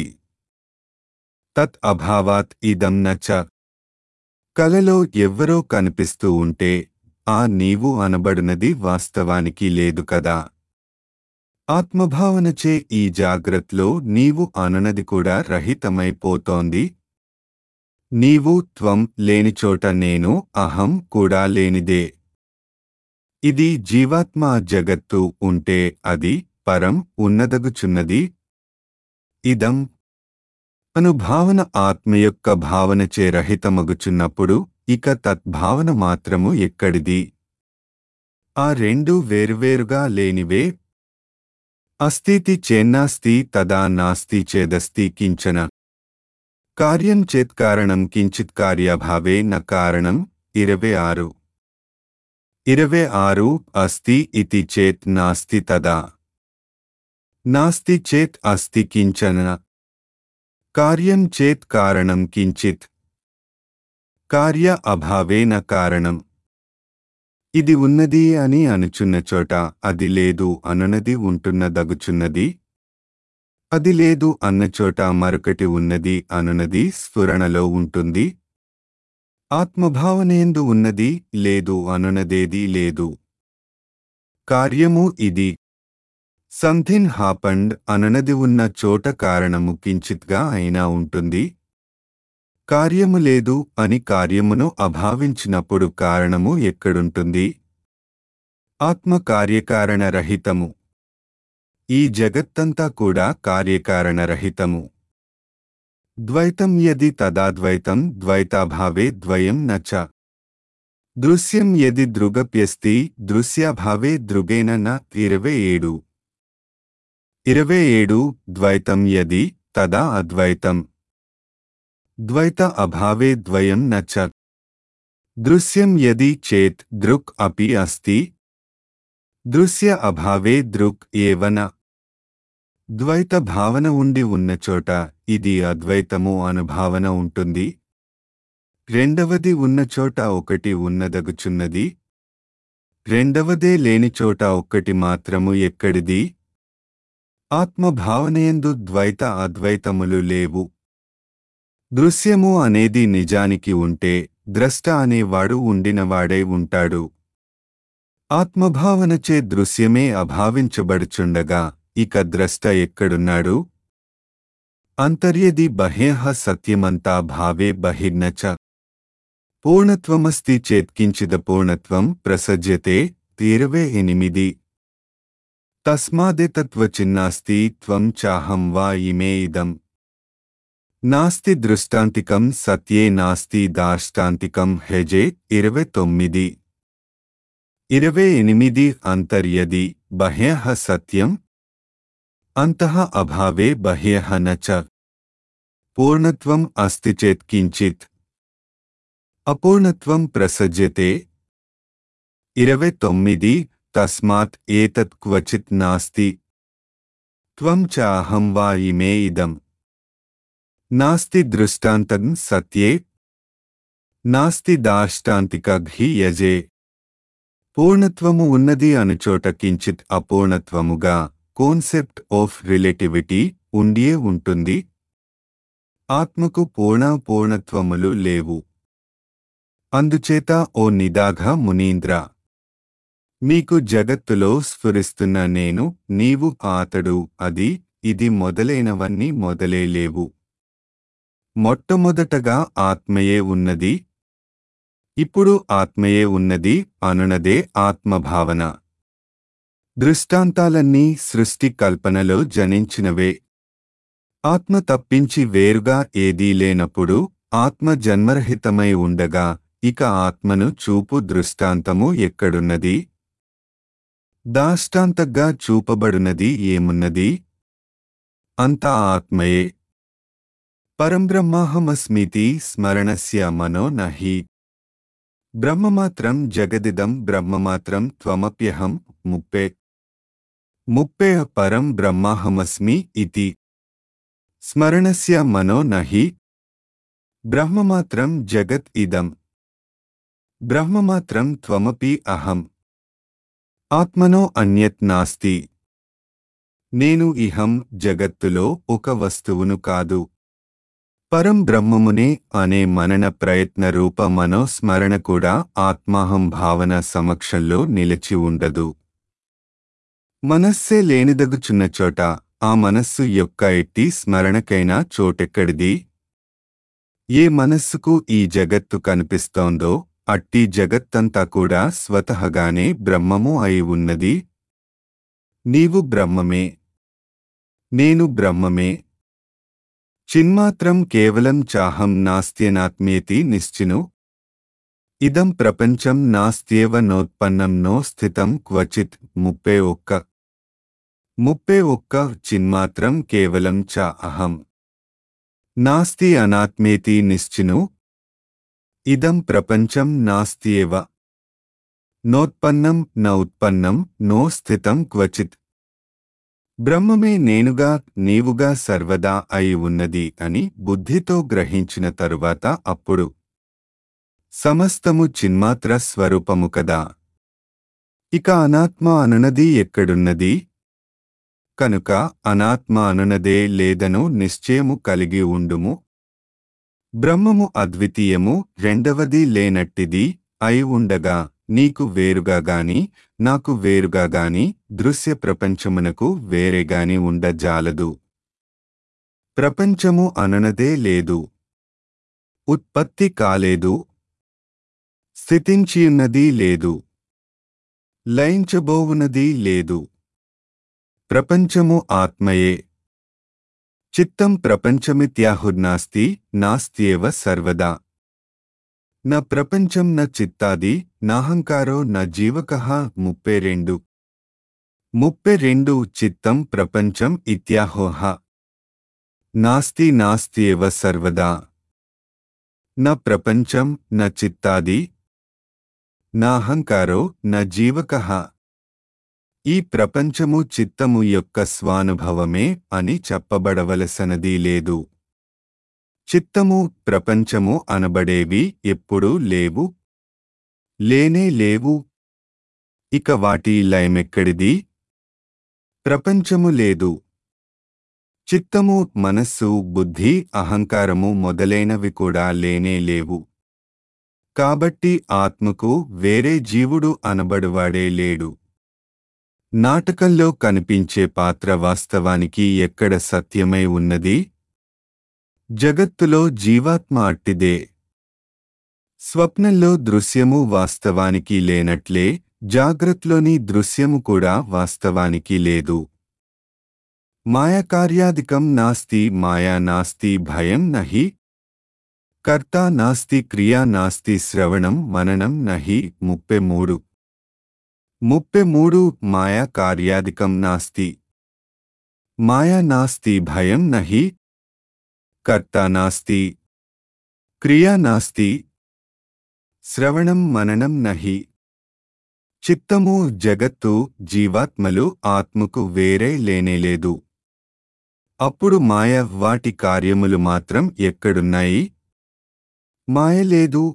తత్ అభావాత్ ఇదం న చ కలలో ఎవ్వరో కనిపిస్తూ ఉంటే ఆ నీవు అనబడినది వాస్తవానికి లేదు కదా ఆత్మభావనచే ఈ జాగ్రత్తలో నీవు అననది కూడా రహితమైపోతోంది నీవు త్వం లేనిచోట నేను అహం కూడా లేనిదే ఇది జీవాత్మ జగత్తు ఉంటే అది పరం ఉన్నదగుచున్నది ఇదం అనుభావన ఆత్మ యొక్క భావనచే రహితమగుచున్నప్పుడు ఇక తద్భావన మాత్రము ఎక్కడిది ఆ రెండు వేరువేరుగా లేనివే అస్థితి చేన్నాస్తి తదా నాస్తి చేదస్తి కించన కార్యం చేత్ కారణం కించిత్ కార్యాభావే న కారణం ఇరవై ఆరు ఇరవై ఆరు అస్తి ఇతి చేత్ నాస్తి తదా నాస్తి చేత్ అస్తి కించన కార్యం చేత్ కారణం కించిత్ కార్య అభావేన కారణం ఇది ఉన్నది అని అనుచున్న చోట అది లేదు అనునది ఉంటున్నదగుచున్నది అది లేదు అన్న చోట మరొకటి ఉన్నది అనునది స్ఫురణలో ఉంటుంది ఆత్మభావనేందు ఉన్నది లేదు అనునదేది లేదు కార్యము ఇది సంథింగ్ హాపండ్ అననది ఉన్న చోట కారణము కించిత్గా అయినా ఉంటుంది కార్యము లేదు అని కార్యమును అభావించినప్పుడు కారణము ఎక్కడుంటుంది ఆత్మ కార్యకారణ రహితము ఈ జగత్తంతా కూడా కార్యకారణ రహితము ద్వైతం యది తదాద్వైతం ద్వైతాభావే ద్వయం నచ దృశ్యం యది దృగప్యస్తి దృశ్యాభావే దృగేన న ఇరవై ఏడు ఇరవై ఏడు ద్వైతం యది తదా అద్వైతం ద్వైత అభావే ద్వయం న చ దృశ్యం యది చేత్ దృక్ అపి అస్తి దృశ్య అభావే దృక్ ఏవన ద్వైత భావన ఉండి ఉన్న చోట ఇది అద్వైతము అనుభావన ఉంటుంది రెండవది ఉన్న చోట ఒకటి ఉన్నదగుచున్నది రెండవదే లేని చోట ఒక్కటి మాత్రము ఎక్కడిది ఆత్మభావనయందు ద్వైత అద్వైతములు లేవు దృశ్యము అనేది నిజానికి ఉంటే ద్రష్ట అనేవాడు ఉండినవాడై ఉంటాడు ఆత్మభావనచే దృశ్యమే అభావించబడుచుండగా ఇక ద్రష్ట ఎక్కడున్నాడు అంతర్యది బహ్యః సత్యమంతా భావే బహిర్న చ పూర్ణత్వమస్తి చేత్కించిద పూర్ణత్వం ప్రసజ్యతే ఇరవై ఎనిమిది తస్మాదేతత్వచిన్నాస్తి త్వం చాహం వా ఇమే ఇదం నాస్తి దృష్టాంతికం సత్యే నాస్తి దాష్టాంతికం హెజే ఇరవై తొమ్మిది ఇరవై ఎనిమిది అంతర్యది బహ్యః సత్యం అంతః అభావే బహ్యః న చ పూర్ణత్వం అస్తి చేత్ కించిత్ అపూర్ణత్వం ప్రసజ్యతే ఇరవై తొమ్మిది తస్మాత్ ఏతత్ క్వచిత్ నాస్తి త్వం చ అహం వా ఇమే ఇదం నాస్తి దృష్టాంతం సత్యే నాస్తి దాష్టాంతిక ఘి యజే పూర్ణత్వము ఉన్నది అనుచోట కించిత్ అపూర్ణత్వముగా కోన్సెప్ట్ ఆఫ్ రిలేటివిటీ ఉండియే ఉంటుంది ఆత్మకు పూర్ణ పూర్ణత్వములు లేవు అందుచేత ఓ నిదాఘ మునీంద్ర మీకు జగత్తులో స్ఫురిస్తున్న నేను నీవు ఆతడు అది ఇది మొదలైనవన్నీ మొదలే లేవు మొట్టమొదటగా ఆత్మయే ఉన్నది ఇప్పుడు ఆత్మయే ఉన్నది అనునదే ఆత్మభావన దృష్టాంతాలన్నీ సృష్టి కల్పనలో జనించినవే ఆత్మ తప్పించి వేరుగా ఏదీ లేనప్పుడు ఆత్మ జన్మరహితమై ఉండగా ఇక ఆత్మను చూపు దృష్టాంతము ఎక్కడున్నది దాష్టాంతగ్గా చూపబడునది ఏమున్నది అంతా ఆత్మయే పరంబ్రహ్మాహమస్మితి స్మరణస్య మనో నహి బ్రహ్మమాత్రం జగదిదం బ్రహ్మమాత్రం త్వమప్యహం ముప్పే ముప్పే పరం బ్రహ్మాహమస్మి ఇతి స్మరణస్య మనో నహి బ్రహ్మమాత్రం జగత్ ఇదం బ్రహ్మమాత్రం త్వమపి అహం ఆత్మనో అన్యత్ నాస్తి నేను ఇహం జగత్తులో ఒక వస్తువును కాదు పరం బ్రహ్మమునే అనే మనన ప్రయత్న రూప మనోస్మరణ కూడా ఆత్మాహం భావన సమక్షంలో నిలిచి ఉండదు మనస్సే లేనిదగుచున్న చోట ఆ మనస్సు యొక్క ఎట్టి స్మరణకైనా చోటెక్కడిది ఏ మనస్సుకు ఈ జగత్తు కనిపిస్తోందో అట్టి జగత్తంతా కూడా స్వతహగానే బ్రహ్మము అయి ఉన్నది నీవు బ్రహ్మమే నేను బ్రహ్మమే చిన్మాత్రం కేవలం చాహం నాస్త్యనాత్మేతి నిశ్చిను ఇదం ప్రపంచం నాస్త్యేవ నోత్పన్నం నో స్థితం క్వచిత్ ముప్పై ఒక్క ముప్పై ఒక్క చిన్మాత్రం కేవలం చ అహం నాస్తి అనాత్మేతి నిశ్చిను ఇదం ప్రపంచం నాస్త్యేవ నోత్పన్నం న ఉత్పన్నం నో స్థితం క్వచిత్ బ్రహ్మమే నేనుగా నీవుగా సర్వదా అయి ఉన్నది అని బుద్ధితో గ్రహించిన తరువాత అప్పుడు సమస్తము చిన్మాత్ర స్వరూపము కదా ఇక అనాత్మ అనునది ఎక్కడున్నది కనుక అనాత్మ అనునదే లేదను నిశ్చయము కలిగి ఉండుము బ్రహ్మము అద్వితీయము రెండవది లేనట్టిది అయి ఉండగా నీకు వేరుగా గాని నాకు వేరుగా గాని దృశ్య ప్రపంచమునకు వేరేగాని ఉండజాలదు ప్రపంచము అననదే లేదు ఉత్పత్తి కాలేదు స్థితించియున్నది లేదు లయించబోవునది లేదు ప్రపంచము ఆత్మయే చిత్తం ప్రపంచమిత్యాహుర్నాస్తి నాస్త్యేవ సర్వదా న ప్రపంచం న చిత్తాది నాహంకారో న జీవకః ముప్పై రెండు ముప్పై రెండు చిత్తం ప్రపంచం ఇత్యాహోహ నాస్తి నాస్త్యేవ సర్వదా న ప్రపంచం న చిత్తాది నాహంకారో న జీవకః ఈ ప్రపంచము చిత్తము యొక్క స్వానుభవమే అని చెప్పబడవలసనది లేదు చిత్తము ప్రపంచము అనబడేవి ఎప్పుడూ లేవు లేనే లేవు ఇక వాటి లయమెక్కడిది ప్రపంచము లేదు చిత్తము మనస్సు బుద్ధి అహంకారము మొదలైనవి కూడా లేనే లేవు కాబట్టి ఆత్మకు వేరే జీవుడు అనబడువాడే లేడు నాటకంలో కనిపించే పాత్ర వాస్తవానికి ఎక్కడ సత్యమై ఉన్నది జగత్తులో జీవాత్మ అట్టిదే స్వప్నంలో దృశ్యము వాస్తవానికి లేనట్లే జాగ్రత్తలోని దృశ్యము కూడా వాస్తవానికి లేదు మాయాకార్యాదికం నాస్తి మాయా నాస్తి భయం నహి కర్త నాస్తి క్రియా నాస్తి శ్రవణం మననం నహి ముప్పై మూడు ముప్పై మూడు మాయా కార్యాదికం నాస్తి మాయా నాస్తి భయం నహి కర్త నాస్తి క్రియా నాస్తి శ్రవణం మననం నహి చిత్తము జగత్తు జీవాత్మలు ఆత్మకు వేరే లేనేలేదు అప్పుడు మాయ వాటి కార్యములు మాత్రం ఎక్కడున్నాయి మాయ లేదు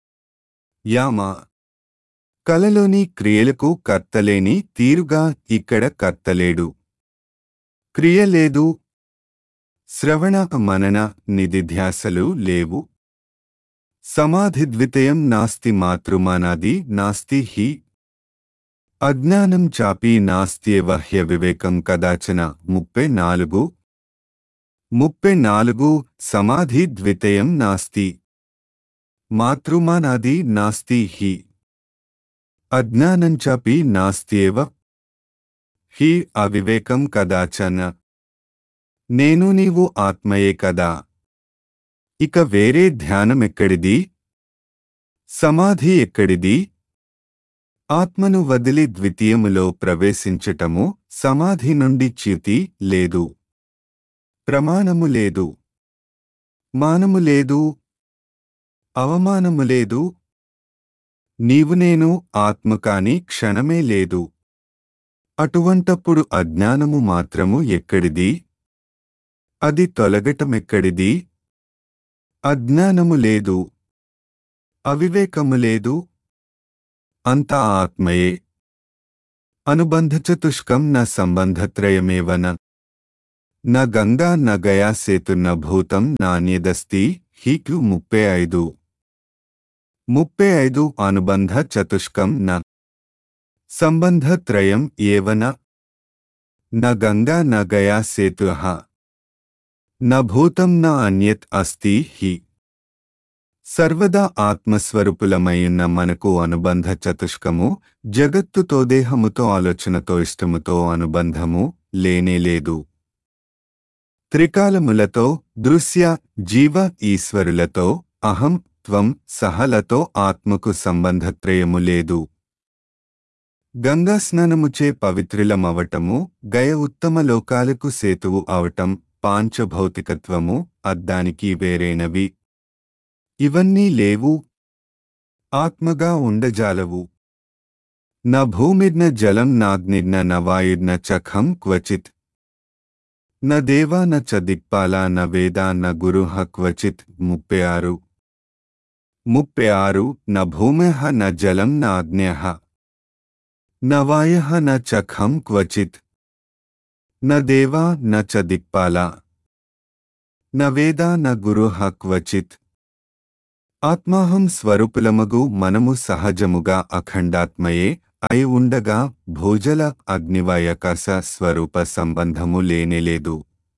యామా కలలోని క్రియలకు కర్తలేని తీరుగా ఇక్కడ కర్తలేడు క్రియ లేదు శ్రవణ మనన నిధిధ్యాసలు లేవు సమాధిద్వితయం నాస్తి మాతృమానాది నాస్తి హి అజ్ఞానం చాపి నాస్త్యేవ హ్య వివేకం కదాచన ముప్పై నాలుగు ముప్పై నాలుగు సమాధి ద్వితయం నాస్తి మాతృమానాది నాస్తి హి అజ్ఞానం చాపి నాస్త్యేవ హి అవివేకం కదాచన నేను నీవు ఆత్మయే కదా ఇక వేరే ధ్యానమెక్కడిది సమాధి ఎక్కడిది ఆత్మను వదిలి ద్వితీయములో ప్రవేశించటము సమాధి నుండి చ్యుతి లేదు ప్రమాణము లేదు మానము లేదు అవమానము లేదు నీవు నేను ఆత్మ కాని క్షణమే లేదు అటువంటప్పుడు అజ్ఞానము మాత్రము ఎక్కడిది అది తొలగటమెక్కడిది అజ్ఞానము లేదు అవివేకము లేదు అంతా ఆత్మయే అనుబంధచతుష్కం న సంబంధత్రయమేవ న న గంగా న గయా సేతు న భూతం నాణ్యదస్తి హీక్యు ముప్పై ఐదు ముప్పై ఐదు అనుబంధ చతుష్కం న సంబంధత్రయం ఏవ న న గంగా న గయా సేతు న భూతం న అన్యత్ అస్తి హి సర్వదా ఆత్మస్వరూపులమైయున్న మనకు అనుబంధ చతుష్కము జగత్తుతో దేహముతో ఆలోచనతో ఇష్టముతో అనుబంధము లేనేలేదు త్రికాలములతో దృశ్య జీవ ఈశ్వరులతో అహం త్వం సహలతో ఆత్మకు సంబంధత్రయము లేదు గంగా స్నానముచే పవిత్రులమవటము గయ ఉత్తమ లోకాలకు సేతువు అవటం పాంచభౌతికత్వము అద్దానికి వేరేనవి ఇవన్నీ లేవు ఆత్మగా ఉండజాలవు న భూమిర్న జలం నాగ్నిర్న న వాయుర్న చఖం క్వచిత్ న దేవా న చ దిక్పాలా న వేదా న గురుః క్వచిత్ ముప్పై ఆరు ముప్పై ఆరు న భూమ్యః న జలం న అగ్న్యః న వాయః న చఖం క్వచిత్ న దేవా న చ దిక్పాలా న వేదా న గురుః క్వచిత్ ఆత్మాహం స్వరూపులమగు మనము సహజముగా అఖండాత్మయే అయి ఉండగా భూజల అగ్నివాయకాశ స్వరూప సంబంధము లేనేలేదు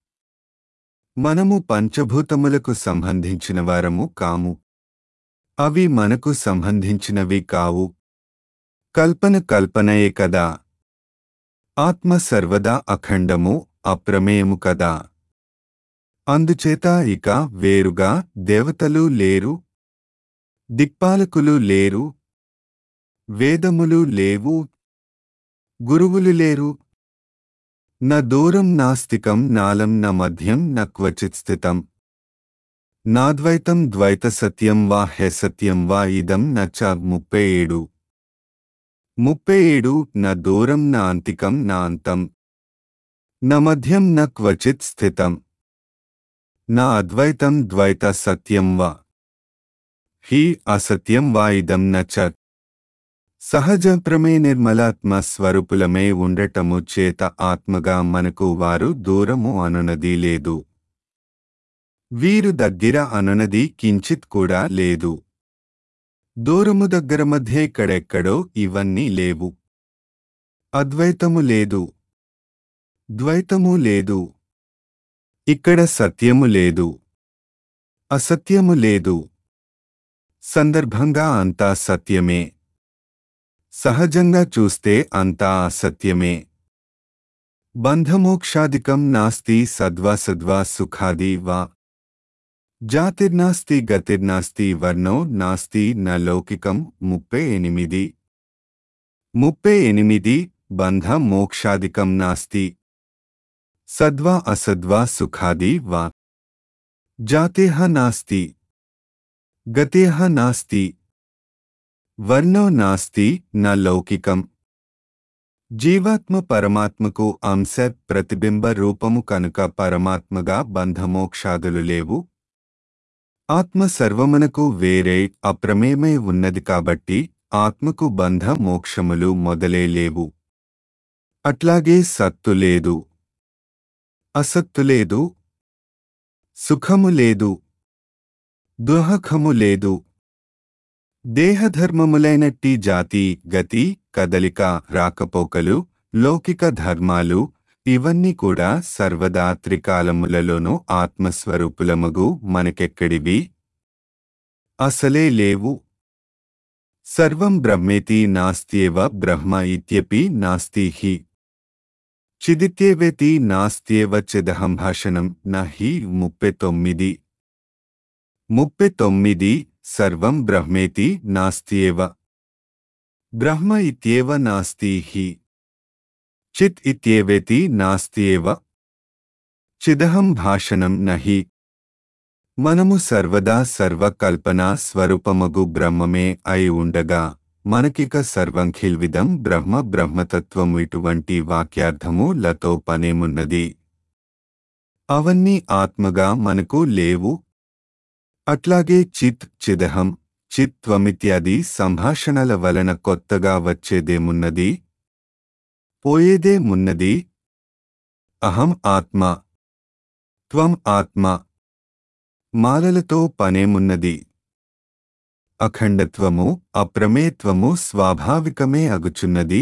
మనము పంచభూతములకు సంబంధించిన వారము కాము అవి మనకు సంబంధించినవి కావు కల్పన కల్పనయే కదా ఆత్మ సర్వదా అఖండము అప్రమేయము కదా అందుచేత ఇక వేరుగా దేవతలు లేరు దిక్పాలకులు లేరు వేదములు లేవు గురువులు లేరు న దూరం నాస్తికం నాలం న మధ్యం న క్వచిత్ స్థితం నాద్వైతం ద్వైత సత్యం వా హె సత్యం వా ఇదం న చ ముప్పై ఏడు ముప్పై ఏడు న దూరం న అంతికం న అంతం న మధ్యం న క్వచిత్ స్థితం నా అద్వైతం ద్వైత సత్యం వా హి అసత్యం వా ఇదం న చ సహజ ప్రమే నిర్మలాత్మ స్వరూపులమే ఉండటము చేత ఆత్మగా మనకు వారు దూరము అనునది లేదు వీరు దగ్గర అనునది కించిత్ కూడా లేదు దూరము దగ్గర మధ్య ఇక్కడెక్కడో ఇవన్నీ లేవు అద్వైతము లేదు ద్వైతము లేదు ఇక్కడ సత్యము లేదు అసత్యము లేదు సందర్భంగా అంతా సత్యమే సహజంగా చూస్తే అంతా అసత్యమే బంధమోక్షాదికం నాస్తి సద్వా సద్వా సుఖాది వా జాతిర్నాస్తి గతిర్నాస్తి వర్ణో నాస్తి న లౌకికం ముప్పై ఎనిమిది ముప్పై ఎనిమిది బంధ మోక్షాదికం నాస్తి సద్వా అసద్వా సుఖాది వా జాతేహ నాస్తి గతేహ నాస్తి వర్ణో నాస్తి న లౌకికం జీవాత్మ పరమాత్మకు అంశ ప్రతిబింబ రూపము కనుక పరమాత్మగా బంధమోక్షాదులు లేవు ఆత్మ సర్వమునకు వేరే అప్రమేమై ఉన్నది కాబట్టి ఆత్మకు బంధ మోక్షములు మొదలే లేవు అట్లాగే సత్తు లేదు అసత్తు లేదు సుఖము లేదు దుహఖము లేదు దేహధర్మములైనట్టి జాతి గతి కదలిక రాకపోకలు లౌకిక ధర్మాలు ఇవన్నీ కూడా సర్వదా త్రికాలములలోనూ ఆత్మస్వరూపులమగు మనకెక్కడివి అసలే లేవు సర్వం బ్రహ్మేతి నాస్త్యేవ బ్రహ్మ ఇత్యపి నాస్తి హి చిదిత్యేవేతి నాస్త్యేవ చిదహం భాషణం నహి ముప్పై తొమ్మిది ముప్పై తొమ్మిది సర్వం బ్రహ్మేతి నాస్త్యేవ బ్రహ్మ ఇత్యేవ నాస్తి హి చిత్ ఇత్యేవేతి నాస్త్యేవ చిదహం భాషణం నహి మనము సర్వదా సర్వకల్పనా స్వరూపమగు బ్రహ్మమే అయి ఉండగా మనకిక సర్వంఖిల్విదం బ్రహ్మ బ్రహ్మతత్వము ఇటువంటి వాక్యార్థము లతో పనేమున్నది అవన్నీ ఆత్మగా మనకు లేవు అట్లాగే చిత్ చిదహం చిత్వమిత్యాది సంభాషణల వలన కొత్తగా వచ్చేదేమున్నది పోయేదేమున్నది అహం ఆత్మ త్వం ఆత్మ మాలలతో పనేమున్నది అఖండత్వము అప్రమేత్వము స్వాభావికమే అగుచున్నది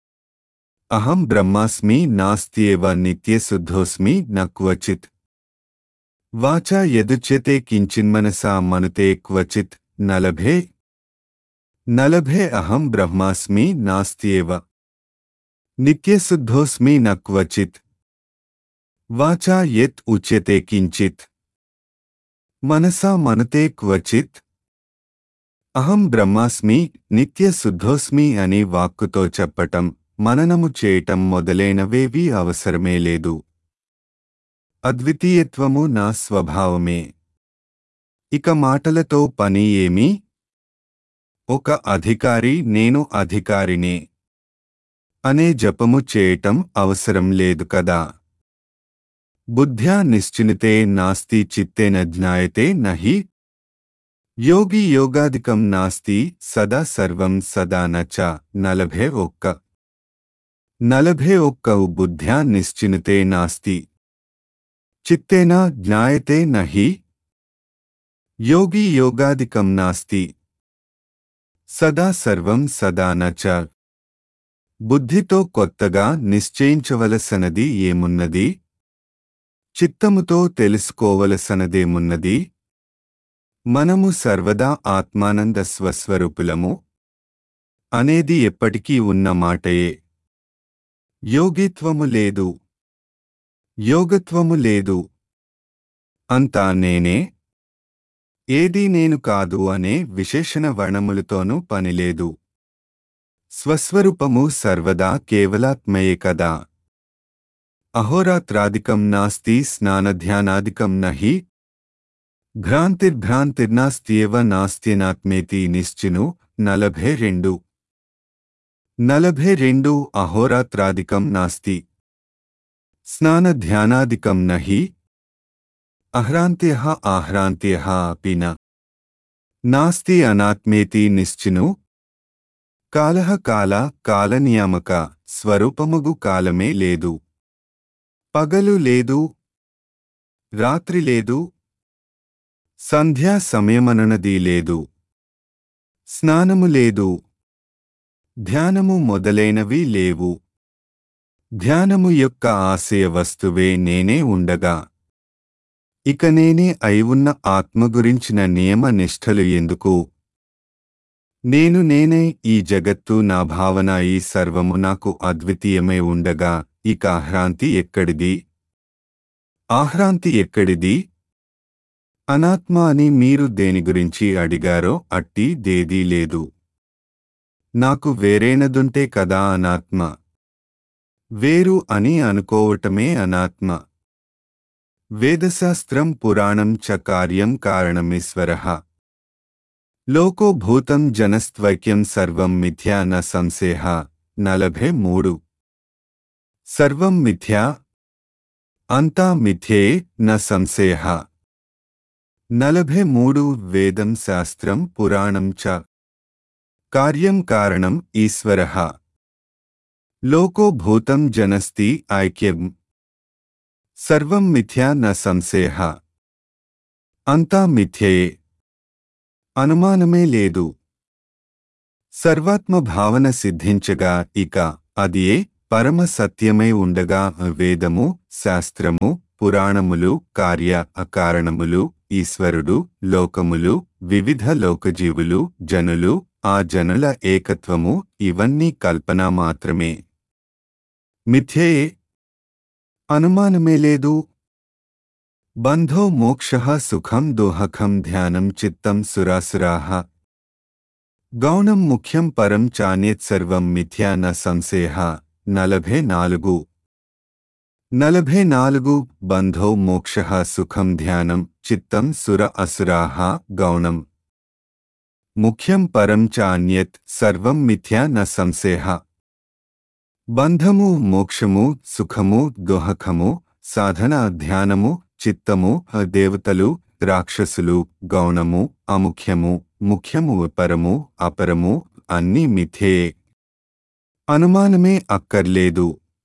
అహం బ్రహ్మాస్మి నాస్త్యేవ నిత్యశుద్ధోస్మి న క్వచిత్ వాచా యదుచ్యతే కించిన్మనసా మనుతే క్వచిత్ నలభే నలభే అహం బ్రహ్మాస్మి నాస్త్యేవ నిత్యశుద్ధోస్మి న క్వచిత్ వాచా యత్ ఉచ్యతే కించిత్ మనసా మనుతే క్వచిత్ అహం బ్రహ్మాస్మి నిత్యశుద్ధోస్మి అని వాక్కుతో చెప్పటం మననము చేయటం మొదలైనవేవీ అవసరమే లేదు అద్వితీయత్వము నా స్వభావమే ఇక మాటలతో పని ఏమి ఒక అధికారి నేను అధికారినే అనే జపము చేయటం అవసరం లేదు కదా బుద్ధ్యా నిశ్చినితే నాస్తి చిత్తేన జ్ఞాయతే నహి యోగి యోగాదికం నాస్తి సదా సర్వం సదా నచ నలభే ఒక్క నలభే ఒక్క బుద్ధ్యా నిశ్చినితే నాస్తి చిత్తేన జ్ఞాయతే నహి యోగి యోగాదికం నాస్తి సదా సర్వం సదా నచ బుద్ధితో కొత్తగా నిశ్చయించవలసనది ఏమున్నది చిత్తముతో తెలుసుకోవలసనదేమున్నది మనము సర్వదా ఆత్మానంద స్వస్వరూపులము అనేది ఎప్పటికీ ఉన్న మాటయే యోగిత్వము లేదు యోగత్వము లేదు అంతా నేనే ఏదీ నేను కాదు అనే విశేషణ వర్ణములతోనూ పనిలేదు స్వస్వరూపము సర్వదా కేవలాత్మయే కదా అహోరాత్రాదికం నాస్తి స్నానధ్యానాదికం నహి భ్రాంతిర్భ్రాంతిర్నాస్త్యేవ నాస్త్యనాత్మేతి నిశ్చిను నలభై రెండు నలభై రెండు అహోరాత్రాదికం నాస్తి స్నానధ్యానాదికం నహి అహ్రాంత్యః ఆహ్రాంత్యః అపి న నాస్తి అనాత్మేతి నిశ్చిను కాలః కాల కాలనియామక స్వరూపముగు కాలమే లేదు పగలు లేదు రాత్రి లేదు సంధ్యా సమయమననది లేదు స్నానము లేదు ధ్యానము మొదలైనవి లేవు ధ్యానము యొక్క ఆశయ వస్తువే నేనే ఉండగా ఇక నేనే అయి ఉన్న ఆత్మ గురించిన నియమ నిష్ఠలు ఎందుకు నేను నేనే ఈ జగత్తు నా భావన ఈ సర్వము నాకు అద్వితీయమై ఉండగా ఇక ఆహ్రాంతి ఎక్కడిది ఆహ్రాంతి ఎక్కడిది అనాత్మ అని మీరు దేని గురించి అడిగారో అట్టి దేదీ లేదు నాకు వేరేనదుంటే కదా అనాత్మ వేరు అని అనుకోవటమే అనాత్మ వేదశాస్త్రం పురాణం చ కార్యం కారణమీశ్వర లోకో భూతం జనస్త్వైక్యం సర్వం మిథ్యా న సంశేహ నలభై మూడు సర్వం మిథ్యా అంతా మిథ్యే న సంశేహ నలభై మూడు వేదం శాస్త్రం పురాణం చ కార్యం కారణం ఈశ్వర లోకో భూతం జనస్తి ఐక్యం సర్వం మిథ్యా న సంశేహ అంతా మిథ్యయే అనుమానమే లేదు సర్వాత్మ భావన సిద్ధించగా ఇక అదియే పరమ సత్యమై ఉండగా వేదము శాస్త్రము పురాణములు కార్య అకారణములు ఈశ్వరుడు లోకములు వివిధ లోకజీవులు జనులు ఆ జనుల ఏకత్వము ఇవన్నీ కల్పన మాత్రమే మిథ్యయే అనుమానమే లేదు బంధో మోక్ష సుఖం దోహకం ధ్యానం చిత్తం సురాసురాః గౌణం ముఖ్యం పరం చాన్యత్ సర్వం మిథ్యా న సంశేహ నలభై నాలుగు నలభై నాలుగు బంధో మోక్ష సుఖం ధ్యానం చిత్తం సుర అసురాః గౌణం ముఖ్యం పరం చాన్యత్ సర్వం మిథ్యా న సంశేహ బంధము మోక్షము సుఖము దోహకము సాధన ధ్యానము చిత్తము దేవతలు రాక్షసులు గౌణము అముఖ్యము ముఖ్యము పరము అపరము అన్నీ మిథ్యే అనుమానమే అక్కర్లేదు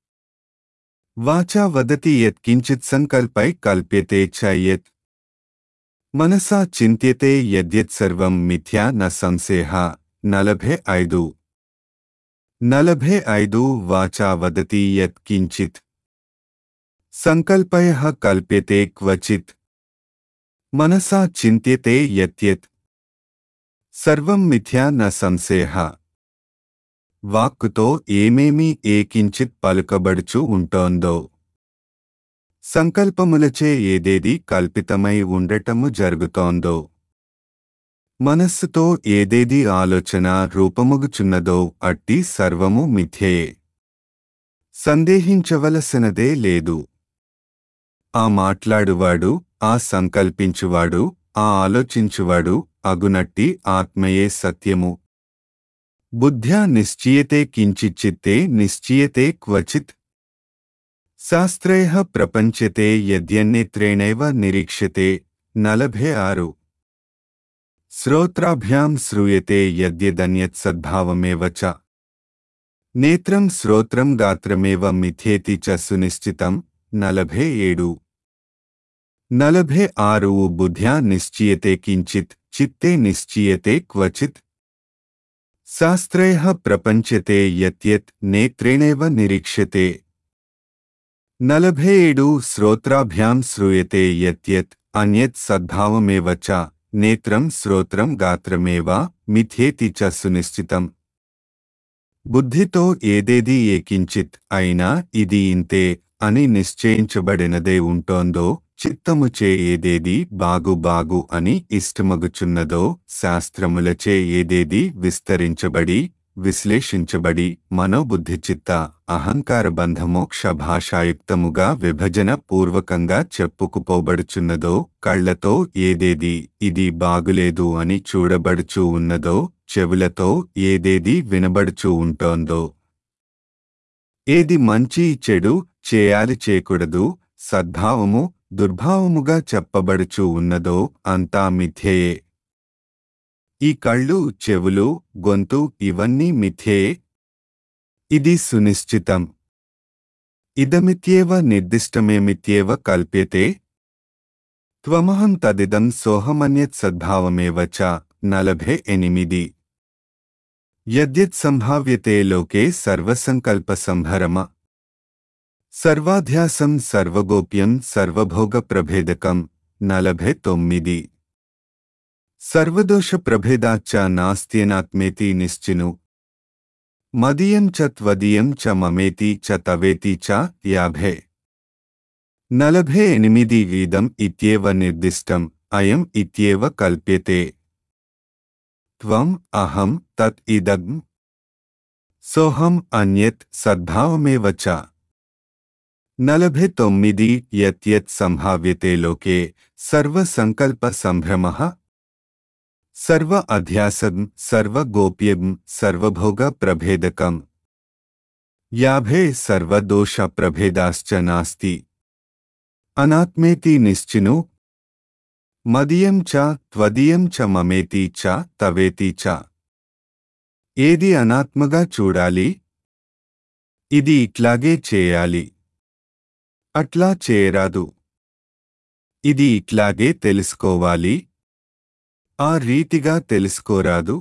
వాచా వదతి యత్కించిత్ సంకల్పై కల్ప్యతే చ యత్ మనసా చింత్యతే యద్యత్ సర్వం మిథ్యా న సంశేహ నలభై ఐదు నలభై ఐదు వాచా వదతి యత్ కించిత్ సంకల్పయ కల్ప్యతే క్వచిత్ మనసా చింత్యతే యత్యత్ సర్వం మిథ్యా న సంశేహ వాక్కుతో ఏమేమి ఏకించిత్ పలుకబడుచు ఉంటోందో సంకల్పములచే ఏదేది కల్పితమై ఉండటము జరుగుతోందో మనస్సుతో ఏదేది ఆలోచన రూపముగుచున్నదో అట్టి సర్వము మిథ్యయే సందేహించవలసినదే లేదు ఆ మాట్లాడువాడు ఆ సంకల్పించువాడు ఆ ఆలోచించువాడు అగునట్టి ఆత్మయే సత్యము బుద్ధ్యా నిశ్చీయతే కించిచ్చిత్తే నిశ్చీయతే క్వచిత్ శాస్త్రైః ప్రపంచతే యద్యన్నేత్రేణైవ నిరీక్ష్యతే నలభై ఆరు శ్రోత్రాభ్యాం శ్రూయతే యద్యదన్యత్ సద్భావమేవ చ నేత్రం శ్రోత్రం గాత్రమేవ మిథ్యేతి చ సునిశ్చితం నలభై ఏడు నలభై ఆరు బుద్ధ్యా నిశ్చీయతే కించిత్ చిత్తే నిశ్చీయతే క్వచిత్ శాస్త్రైః ప్రపంచతే యత్యత్ నేత్రేణైవ నిరీక్ష్యతే నలభై ఏడు శ్రోత్రాభ్యాం శ్రూయతే యత్యత్ అన్యత్ సద్భావమేవ చ నేత్రం శ్రోత్రం గాత్రమేవ మిథ్యేతి చ సునిశ్చితం బుద్ధితో ఏదేది ఏకించిత్ అయినా ఇది ఇంతే అని నిశ్చయించబడినదే ఉంటోందో చిత్తముచే ఏదేది బాగు బాగు అని ఇష్టమగుచున్నదో శాస్త్రములచే ఏదేది విస్తరించబడి విశ్లేషించబడి మనోబుద్ధిచిత్త అహంకార బంధమోక్ష భాషాయుక్తముగా విభజన పూర్వకంగా చెప్పుకుపోబడుచున్నదో కళ్లతో ఏదేది ఇది బాగులేదు అని చూడబడుచూ ఉన్నదో చెవులతో ఏదేది వినబడుచూ ఉంటోందో ఏది మంచి చెడు చేయాలి చేయకూడదు సద్భావము దుర్భావముగా చెప్పబడుచూ ఉన్నదో అంతా మిథ్యయే ఈ కళ్ళు చెవులు గొంతు ఇవన్నీ మిథ్యే ఇది సునిశ్చితం ఇదమిత్యేవ నిర్దిష్టమేమిత్యేవ కల్ప్యతే త్వమహం తదిదం సోహమన్యత్ సద్భావమేవ చ నలభే ఎనిమిది యద్యత్ సంభావ్యతే లోకే సర్వసంకల్ప సంభరమ సర్వాధ్యాసం సర్వగోప్యం సర్వభోగ ప్రభేదకం నలభై తొమ్మిది సర్వదోష ప్రభేదాచ్చ నాస్త్యేనాత్మేతి నిశ్చిను మదీయం చ త్వదీయం చ మమేతి చ తవేతి చ యాభై నలభై ఎనిమిది వీదం ఇత్యేవ నిర్దిష్టం అయం ఇత్యేవ కల్ప్యతే త్వం అహం తత్ ఇదం సోహం అన్యత్ సద్భావమేవ చ నలభై తొమ్మిది యత్ సంభావ్యతే లోకే సర్వసంకల్ప సంభ్రమః సర్వ అధ్యాసం సర్వగోప్యం సర్వభోగ ప్రభేదకం యాభై సర్వదోష ప్రభేదాశ్చ నాస్తి అనాత్మేతి నిశ్చిను మదీయం చ త్వదీయం చ మమేతి చ తవేతి చ ఏది అనాత్మగా చూడాలి ఇది ఇట్లాగే చేయాలి అట్లా చేయరాదు ఇది ఇట్లాగే తెలుసుకోవాలి ఆ రీతిగా తెలుసుకోరాదు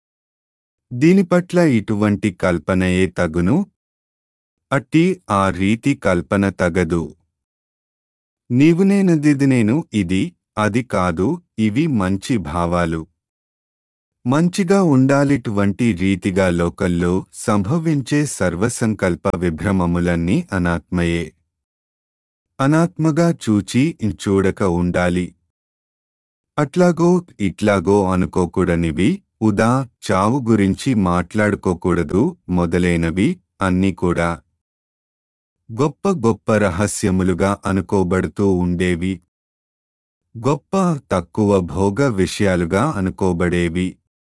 దీని పట్ల ఇటువంటి కల్పనయే తగును అట్టి ఆ రీతి కల్పన తగదు నీవు నేనదిది నేను ఇది అది కాదు ఇవి మంచి భావాలు మంచిగా ఉండాలిటువంటి రీతిగా లోకల్లో సంభవించే సర్వసంకల్ప విభ్రమములన్నీ అనాత్మయే అనాత్మగా చూచి చూడక ఉండాలి అట్లాగో ఇట్లాగో అనుకోకూడనివి ఉదా చావు గురించి మాట్లాడుకోకూడదు మొదలైనవి అన్నీ కూడా గొప్ప గొప్ప రహస్యములుగా అనుకోబడుతూ ఉండేవి గొప్ప తక్కువ భోగ విషయాలుగా అనుకోబడేవి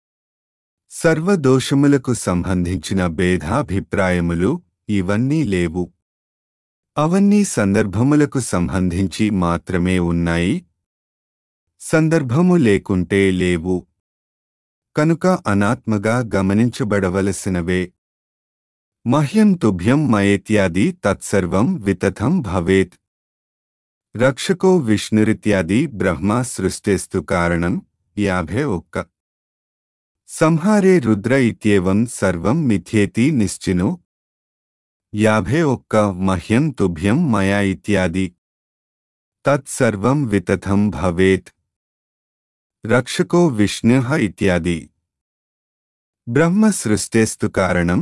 సర్వదోషములకు సంబంధించిన భేదాభిప్రాయములు ఇవన్నీ లేవు అవన్నీ సందర్భములకు సంబంధించి మాత్రమే ఉన్నాయి సందర్భము లేకుంటే లేవు కనుక అనాత్మగా గమనించబడవలసినవే మహ్యం తుభ్యం మయేత్యాది తత్సర్వం వితథం భవేత్ రక్షకో విష్ణురిత్యాది బ్రహ్మ సృష్టేస్తు కారణం యాభై ఒక్క సంహారే రుద్ర ఇత్యేవం సర్వం మిథ్యేతి నిశ్చిను యాభై ఒక్క మహ్యం తుభ్యం మయా ఇత్యాది తత్సర్వం వితథం భవేత్ రక్షకో విష్ణు ఇత్యాది బ్రహ్మ సృష్టేస్తు కారణం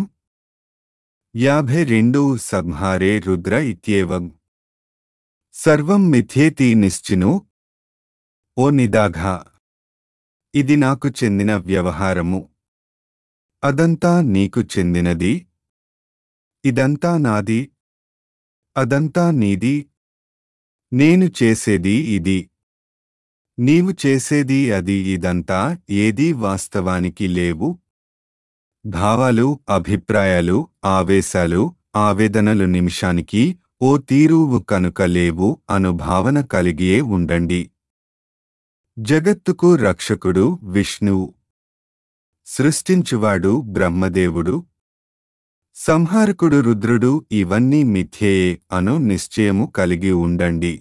యాభై రెండు సంహారే రుద్ర ఇత్యేవం సర్వం మిథ్యేతి నిశ్చిను ఓ నిదాఘ ఇది నాకు చెందిన వ్యవహారము అదంతా నీకు చెందినది ఇదంతా నాది అదంతా నీది నేను చేసేది ఇది నీవు చేసేది అది ఇదంతా ఏదీ వాస్తవానికి లేవు భావాలు అభిప్రాయాలు ఆవేశాలు ఆవేదనలు నిమిషానికి ఓ తీరువు కనుక లేవు అను భావన కలిగియే ఉండండి జగత్తుకు రక్షకుడు విష్ణువు సృష్టించువాడు బ్రహ్మదేవుడు సంహారకుడు రుద్రుడు ఇవన్నీ మిథ్యేయే అను నిశ్చయము కలిగి ఉండండి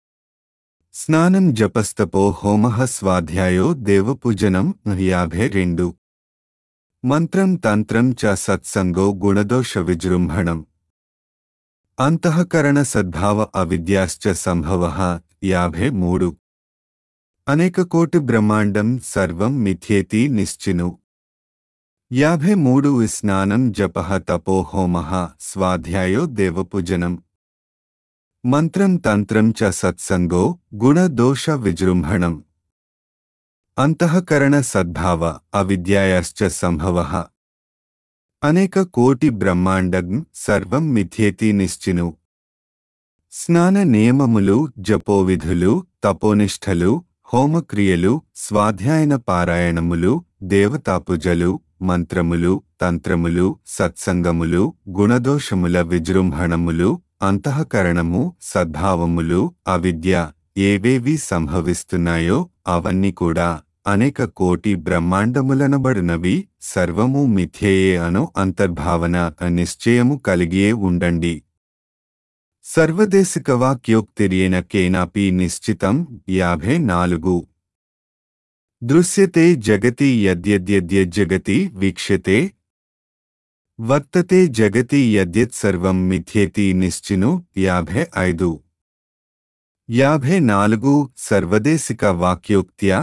స్నానం జపస్తపో హోమః స్వాధ్యాయో దేవపూజనం యాభై రెండు మంత్రం తంత్రం చ సత్సంగో గుణదోష విజృంభణం అంతఃకరణ సద్భావ అవిద్యాశ్చ సంభవ యాభై మూడు అనేక కోటి బ్రహ్మాండం సర్వం మిథ్యేతి నిశ్చిను యాభై మూడు స్నానం జప తపో హోమ స్వాధ్యాయో దేవపూజనం మంత్రం తంత్రం చ సత్సంగో గుణదోష విజృంభణం అంతఃకరణ సద్భావ అవిద్యాయాశ్చ సంభవ అనేక కోటి బ్రహ్మాండం సర్వం మిథ్యేతి నిశ్చిను స్నాన నియమములు జపోవిధులు తపోనిష్టలు హోమక్రియలు స్వాధ్యాయన పారాయణములు దేవతాపూజలు మంత్రములు తంత్రములు సత్సంగములు గుణదోషముల విజృంభణములు అంతఃకరణము సద్భావములు అవిద్య ఏవేవి సంభవిస్తున్నాయో అవన్నీ కూడా అనేక కోటి బ్రహ్మాండములనబడినవి సర్వము మిథ్యయే అను అంతర్భావన నిశ్చయము కలిగియే ఉండండి సర్వదేశిక వాక్యోక్తిర్యేన కేనాపి నిశ్చితం యాభై నాలుగు దృశ్యతే జగతి యద్యద్యద్యజ్జగతి వీక్ష్యతే వర్తతే జగతి యద్యత్ సర్వం మిథ్యేతి నిశ్చిను యాభై ఐదు యాభై నాలుగు సర్వదేశిక వాక్యోక్త్యా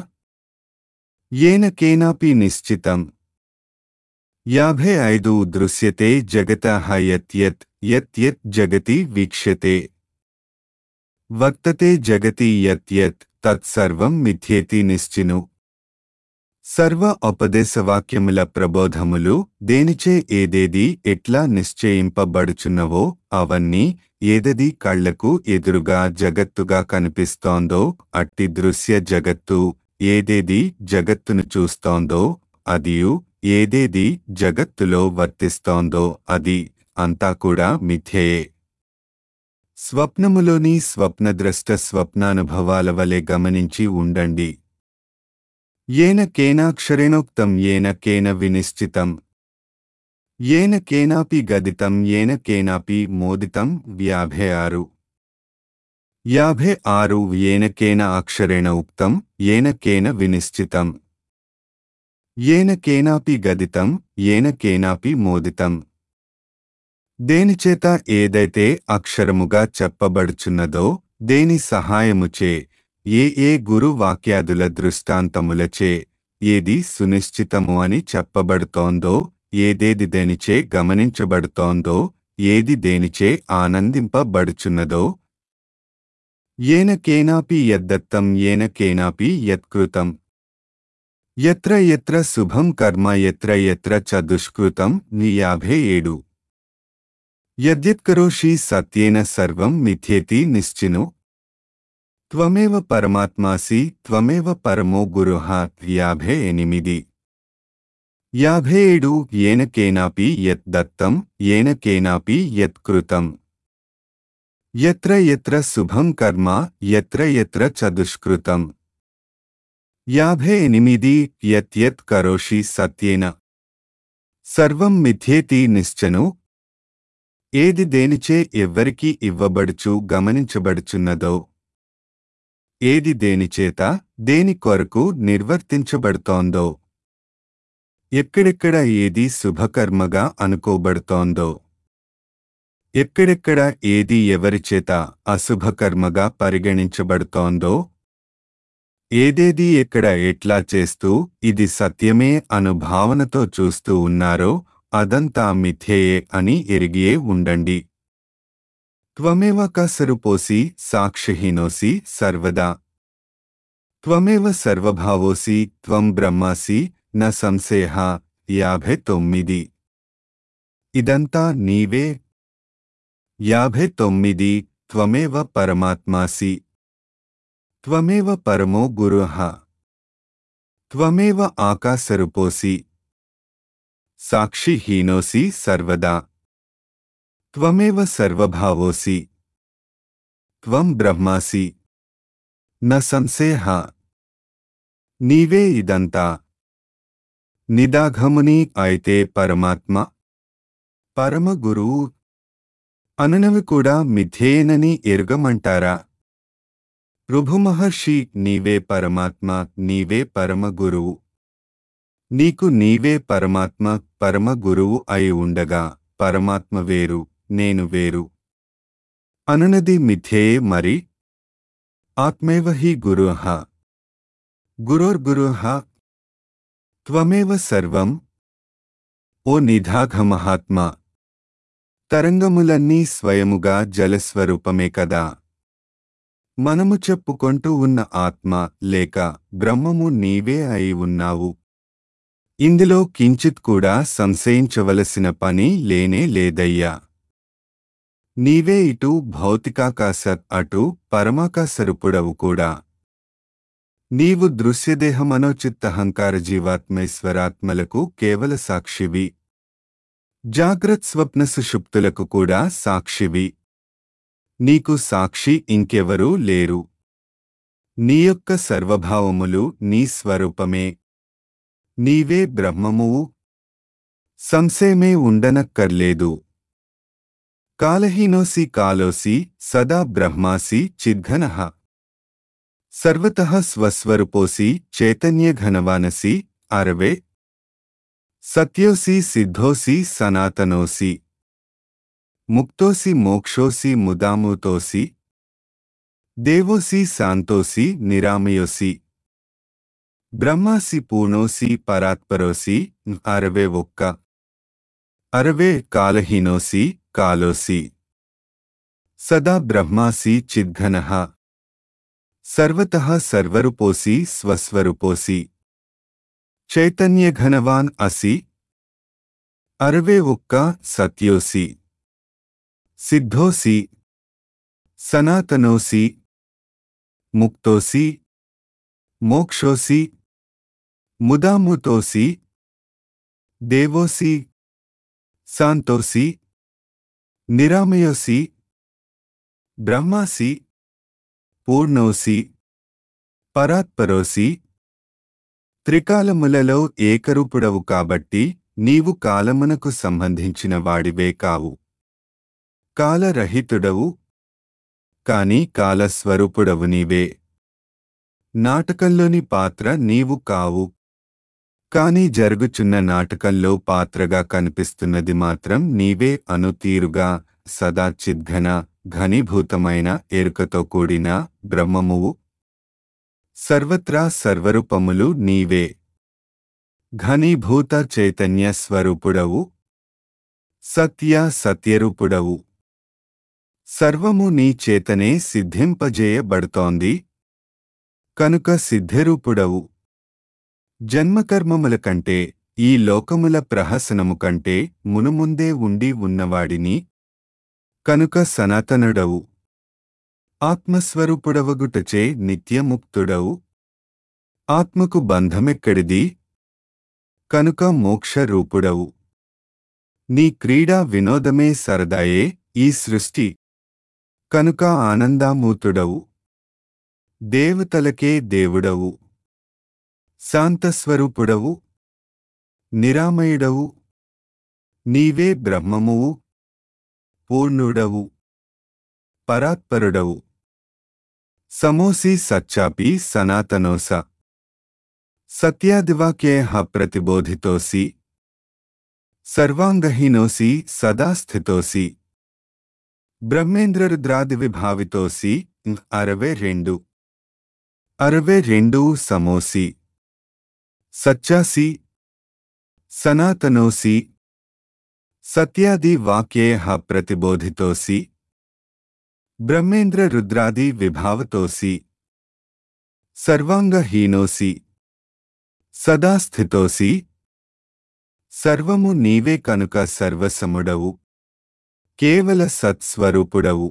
येन केनापि निश्चितम् యాభై ఐదు దృశ్యతే జగత యత్ యత్ యత్ యత్ జగతి వీక్ష్యతే వర్తతే జగతి యత్ యత్ తత్సర్వం మిథ్యేతి నిశ్చిను సర్వ ఉపదేశవాక్యముల ప్రబోధములు దేనిచే ఏదేది ఎట్లా నిశ్చయింపబడుచున్నవో అవన్నీ ఏదది కళ్లకు ఎదురుగా జగత్తుగా కనిపిస్తోందో అట్టి దృశ్య జగత్తు ఏదేది జగత్తును చూస్తోందో అదియు ఏదేది జగత్తులో వర్తిస్తోందో అది అంతా కూడా మిథ్యయే స్వప్నములోని స్వప్నద్రష్ట స్వప్నానుభవాల వలె గమనించి ఉండండి ఏన కేనాక్షరేణోక్తం ఏన కేన వినిశ్చితం ఏన కేనాపి గదితం ఏన కేనాపి మోదితం యాభై ఆరు యాభై ఆరు ఏన కేన అక్షరేణ ఉక్తం ఏన కేన వినిశ్చితం ఏన కేనాపి గదితం ఏన కేనాపి మోదితం దేనిచేత ఏదైతే అక్షరముగా చెప్పబడుచున్నదో దేని సహాయముచే ఏ ఏ గురు వాక్యాదుల దృష్టాంతములచే ఏది సునిశ్చితము అని చెప్పబడుతోందో ఏదేది దేనిచే గమనించబడుతోందో ఏది దేనిచే ఆనందింపబడుచున్నదో ఏన కేనాపి యద్దత్తం ఏన కేనాపి యత్కృతం ఎత్ర ఎత్ర శుభం కర్మ ఎత్ర ఎత్ర చ దుష్కృతం ని యాభై ఏడు యద్యత్కరోషి సత్యేన సర్వం మిథ్యేతి నిశ్చిను త్వమేవ పరమాత్మాసి త్వమేవ పరమో గురుః యాభై ఎనిమిది యాభై ఏడు ఏన కేనాపి యత్ దత్తం ఏన కేనాపి యత్ కృతం ఎత్ర ఎత్ర శుభం కర్మ ఎత్ర ఎత్ర చ దుష్కృతం యాభై ఎనిమిది యత్ యత్ కరోషి సత్యేన సర్వం మిథ్యేతి నిశ్చను ఏది దేనిచే ఎవ్వరికి ఇవ్వబడుచు గమనించబడుచున్నదో ఏది దేనిచేత దేని కొరకు నిర్వర్తించబడుతోందో ఎక్కడెక్కడ ఏది శుభకర్మగా అనుకోబడుతోందో ఎక్కడెక్కడ ఏది ఎవరిచేత అశుభకర్మగా పరిగణించబడుతోందో ఏదేది ఎక్కడ ఎట్లా చేస్తూ ఇది సత్యమే అను భావనతో చూస్తూ ఉన్నారో అదంతా మిథ్యయే అని ఎరిగియే ఉండండి త్వమేవ కసరుపోసి సాక్షిహీనోసి సర్వదా త్వమేవ సర్వభావోసి త్వం బ్రహ్మాసి న సంశయ యాభై తొమ్మిది ఇదంతా నీవే యాభై తొమ్మిది త్వమేవ పరమాత్మాసి త్వమేవ పరమో గురుః త్వమేవ ఆకాశరుపోసి సాక్షిహీనోసి సర్వదా త్వమేవ సర్వభావోసి త్వం బ్రహ్మాసి న సంశయ నీవే ఇదంతా నిదాఘముని అయితే పరమాత్మ పరమ గురువు అననవి కూడా మిథ్యేనని ఎరుగమంటారా మహర్షి నీవే పరమాత్మ నీవే పరమ గురువు నీకు నీవే పరమాత్మ పరమ గురువు అయి ఉండగా పరమాత్మ వేరు నేను వేరు అనునది మిథ్యే మరి ఆత్మేవ హి గురుః గురోర్గురుః త్వమేవ సర్వం ఓ నిధాఘ మహాత్మా తరంగములన్నీ స్వయముగా జలస్వరూపమే కదా మనము చెప్పుకొంటూ ఉన్న ఆత్మ లేక బ్రహ్మము నీవే అయి ఉన్నావు ఇందులో కించిత్ కూడా సంశయించవలసిన పని లేనే లేదయ్యా నీవే ఇటు భౌతికాకాశ అటు పరమాకాశరుపుడవు కూడా నీవు దృశ్యదేహమనోచిత్తహంకార జీవాత్మేశ్వరాత్మలకు కేవల సాక్షివి జాగ్రత్ స్వప్న సుషుప్తులకు కూడా సాక్షివి నీకు సాక్షి ఇంకెవరూ లేరు నీ యొక్క సర్వభావములు నీ స్వరూపమే నీవే బ్రహ్మమువు సంశయమే ఉండనక్కర్లేదు కాలహీనోసి కాలోసి సదా బ్రహ్మాసి చిద్ఘనః సర్వతః స్వస్వరూపోసి చైతన్యఘనవానసి అరవే సత్యోసి సిద్ధోసి సనాతనోసి ముక్తోసి మోక్షోసి ముదాముతోసి దేవోసి శాంతోసి నిరామయోసి బ్రహ్మాసి పూర్ణోసి పరాత్పరోసి అరవే ఒక్క అరవే కాలహీనోసి కాలోసి సదా బ్రహ్మాసి చిద్ఘనః సర్వతః సర్వరూపోసి స్వస్వరూపోసి చైతన్యఘనవాన్ అసి అరవే ఒక్క సత్యోసి సిద్ధోసి సనాతనోసి ముక్తోసి మోక్షోసి ముదాముతోసి దేవోసి శాంతోసి నిరామయోసి బ్రహ్మాసి పూర్ణోసి పరాత్పరోసి త్రికాలములలో ఏకరూపుడవు కాబట్టి నీవు కాలమునకు సంబంధించిన వాడివే కావు కాలరహితుడవు కాని కాలస్వరూపుడవు నీవే నాటకంలోని పాత్ర నీవు కావు కాని జరుగుచున్న నాటకంలో పాత్రగా కనిపిస్తున్నది మాత్రం నీవే అనుతీరుగా సదా చిద్ఘన ఘనీభూతమైన ఎరుకతో కూడిన బ్రహ్మమువు సర్వత్రా సర్వరూపములు నీవే ఘనీభూత చైతన్య స్వరూపుడవు సత్య సత్యరూపుడవు సర్వము నీ చేతనే సిద్ధింపజేయబడుతోంది కనుక సిద్ధిరూపుడవు జన్మకర్మముల కంటే ఈ లోకముల ప్రహసనము కంటే మునుముందే ఉండి ఉన్నవాడిని కనుక సనాతనుడవు ఆత్మస్వరూపుడవగుటచే నిత్యముక్తుడవు ఆత్మకు బంధమెక్కడిది కనుక మోక్షరూపుడవు నీ క్రీడా వినోదమే సరదాయే ఈ సృష్టి కనుక ఆనందామూతుడవు దేవతలకే దేవుడవు శాంతస్వరూపుడవు నిరామయుడవు నీవే బ్రహ్మమువు పూర్ణుడవు పరాత్పరుడవు సమోసి సచ్చాపి సనాతనోస సత్యాదివాక్యేహ ప్రతిబోధితోసి సర్వాంగహీనోసి సదా స్థితోసి బ్రహ్మేంద్రరుద్రాది విభావితోసి అరవై రెండు అరవై రెండు సమోసి సచ్చాసి సనాతనోసి సత్యాది వాక్యేహ ప్రతిబోధితోసి బ్రహ్మేంద్ర రుద్రాది విభావతోసి సర్వాంగహీనోసి సదా స్థితోసి సర్వము నీవే కనుక సర్వసముడవు కేవల సత్స్వరూపుడవు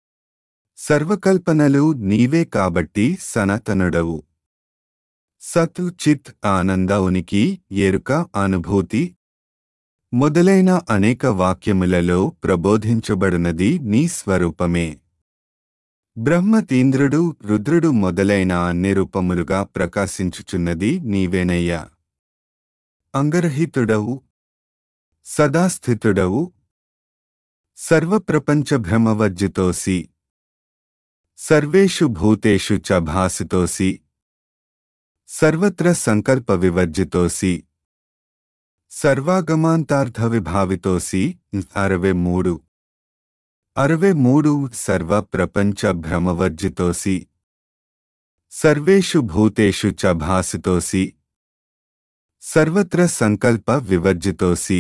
సర్వకల్పనలు నీవే కాబట్టి సనాతనుడవు సత్ చిత్ ఆనంద ఉనికి ఎరుక అనుభూతి మొదలైన అనేక వాక్యములలో ప్రబోధించబడినది నీ స్వరూపమే బ్రహ్మతీంద్రుడు రుద్రుడు మొదలైన అన్ని రూపములుగా ప్రకాశించుచున్నది నీవేనయ్యా అంగరహితుడవు సదాస్థితుడవు సర్వప్రపంచ భ్రమవర్జితోసి సర్వేషు భూతేషు చ భాసితోసి సర్వత్ర సంకల్ప వివర్జితోసి సర్వాగమాంతార్థ విభావితోసి అరవై మూడు అరవై మూడు సర్వ ప్రపంచ భ్రమవర్జితోసి సర్వేషు భూతేషు చ భాసితోసి సర్వత్ర సంకల్ప వివర్జితోసి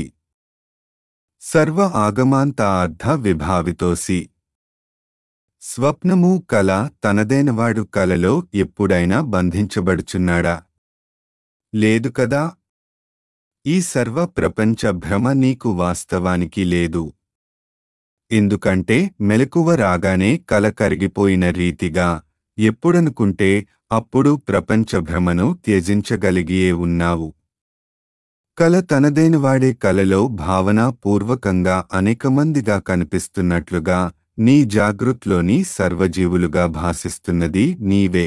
సర్వ ఆగమాంత అర్థ విభావితోసి స్వప్నము కల తనదైనవాడు కలలో ఎప్పుడైనా బంధించబడుచున్నాడా లేదు కదా ఈ సర్వ ప్రపంచ భ్రమ నీకు వాస్తవానికి లేదు ఎందుకంటే మెలకువ రాగానే కల కరిగిపోయిన రీతిగా ఎప్పుడనుకుంటే అప్పుడు ప్రపంచ భ్రమను త్యజించగలిగియే ఉన్నావు కల తనదైనవాడే కలలో భావనాపూర్వకంగా అనేకమందిగా కనిపిస్తున్నట్లుగా నీ జాగృత్లోని సర్వజీవులుగా భాసిస్తున్నది నీవే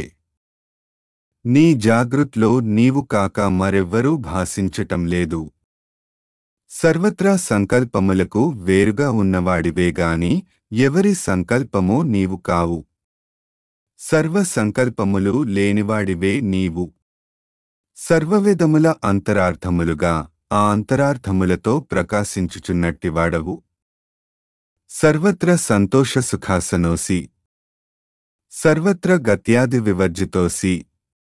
నీ జాగృత్లో నీవు కాక మరెవ్వరూ భాసించటం లేదు సర్వత్రా సంకల్పములకు వేరుగా ఉన్నవాడివే గాని ఎవరి సంకల్పమో నీవు కావు సర్వ సంకల్పములు లేనివాడివే నీవు సర్వవేదముల అంతరార్థములుగా ఆ అంతరార్థములతో ప్రకాశించుచున్నట్టివాడవు సర్వత్ర సంతోష సుఖాసనోసి సర్వత్ర గత్యాది వివర్జితోసి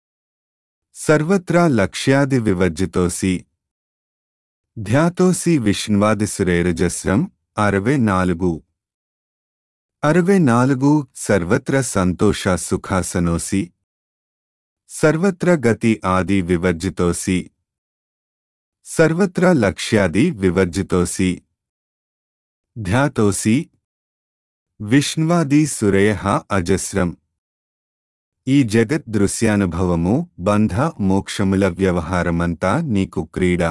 సర్వత్రా లక్ష్యాది వివర్జితోసి ధ్యాతోసి విష్ణువాది సురేరజస్రం అరవై నాలుగు అరవై నాలుగు సర్వత్ర సంతోష సుఖాసనోసి సర్వత్ర గతి ఆది వివర్జితోసి సర్వత్ర లక్ష్యాది వివర్జితోసి ధ్యాతోసి విష్ణ్వాది సురేయ అజస్రం ఈ జగత్ దృశ్యానుభవము బంధ మోక్షముల వ్యవహారమంతా నీకు క్రీడ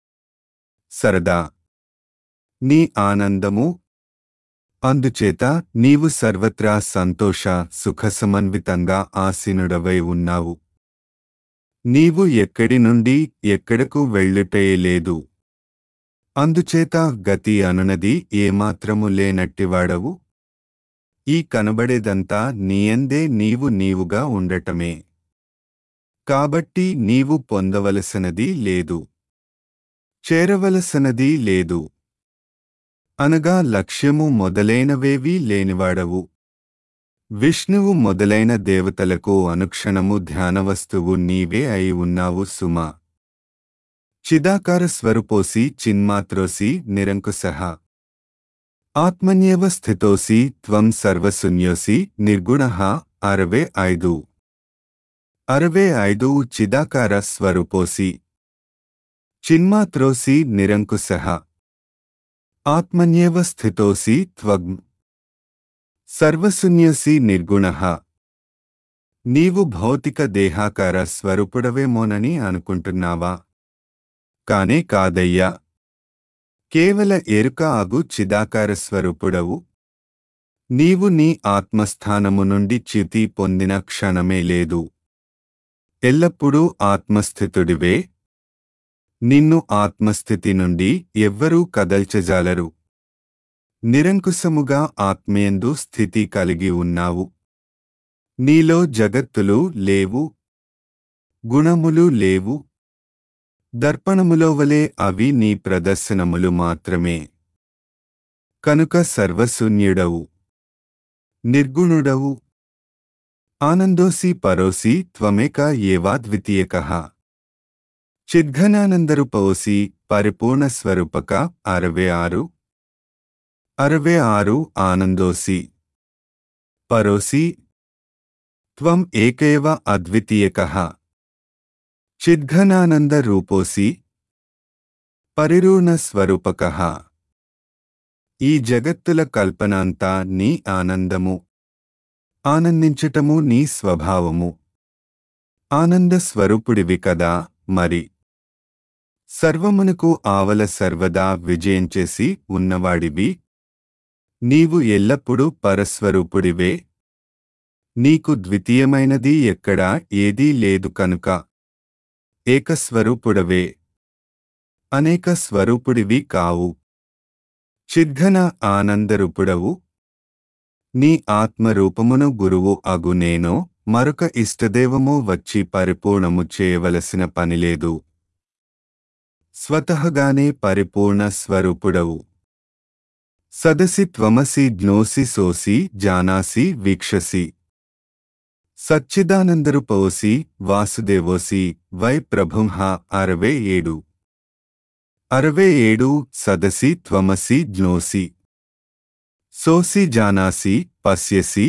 సరదా నీ ఆనందము అందుచేత నీవు సర్వత్రా సంతోష సుఖసమన్వితంగా ఆసీనుడవై ఉన్నావు నీవు ఎక్కడి నుండి ఎక్కడకు వెళ్ళుటే లేదు అందుచేత గతి అనునది ఏమాత్రము లేనట్టివాడవు ఈ కనబడేదంతా నీయందే నీవు నీవుగా ఉండటమే కాబట్టి నీవు పొందవలసినది లేదు చేరవలసినది లేదు అనగా లక్ష్యము మొదలైనవేవీ లేనివాడవు విష్ణువు మొదలైన దేవతలకు అనుక్షణము ధ్యానవస్తువు నీవే అయి ఉన్నావు సుమా చిదాకార స్వరూపోసి చిన్మాత్రోసి నిరంకుశః ఆత్మన్యేవ స్థితోసి త్వం సర్వశూన్యోసి నిర్గుణః అరవై ఐదు అరవై ఐదు చిదాకార స్వరూపోసి చిన్మాత్రోసి నిరంకుశః ఆత్మన్యేవ స్థితోసి త్వం సర్వశూన్యసి నిర్గుణః నీవు భౌతిక దేహాకార స్వరూపుడవేమోనని అనుకుంటున్నావా కానే కాదయ్యా కేవల ఎరుక అగు చిదాకార స్వరూపుడవు నీవు నీ ఆత్మస్థానము నుండి చ్యుతి పొందిన క్షణమే లేదు ఎల్లప్పుడూ ఆత్మస్థితుడివే నిన్ను ఆత్మస్థితి నుండి ఎవ్వరూ కదల్చజాలరు నిరంకుశముగా ఆత్మయందు స్థితి కలిగి ఉన్నావు నీలో జగత్తులు లేవు గుణములు లేవు దర్పణములో వలె అవి నీ ప్రదర్శనములు మాత్రమే కనుక సర్వశూన్యుడవు నిర్గుణుడవు ఆనందోసి పరోసి త్వమేక ఏవాద్వితీయకః చిద్ఘనానందరూపవసి పరిపూర్ణ స్వరూపక అరవై ఆరు అరవై ఆరు ఆనందోసి పరోసి త్వం ఏకైవ అద్వితీయకః చిద్ఘనానంద రూపోసి పరిరూణ స్వరూపకః ఈ జగత్తుల కల్పనంతా నీ ఆనందము ఆనందించటము నీ స్వభావము ఆనంద స్వరూపుడివి కదా మరి సర్వమునకు ఆవల సర్వదా విజయం చేసి ఉన్నవాడివి నీవు ఎల్లప్పుడూ పరస్వరూపుడివే నీకు ద్వితీయమైనది ఎక్కడా ఏదీ లేదు కనుక ఏకస్వరూపుడవే అనేక స్వరూపుడివి కావు చిద్ఘన ఆనందరూపుడవు నీ ఆత్మరూపమును గురువు అగు నేనో మరొక ఇష్టదేవమో వచ్చి పరిపూర్ణము చేయవలసిన పనిలేదు స్వతహగానే పరిపూర్ణ స్వరూపుడవు సదసి త్వమసి జ్ఞోసి సోసి జానాసి వీక్షసి సచ్చిదానందరూపవసి వాసుదేవోసి వై ప్రభుంహ అరవై ఏడు అరవై ఏడు సదసి త్వమసి జ్ఞోసి సోసి జానాసి పశ్యసి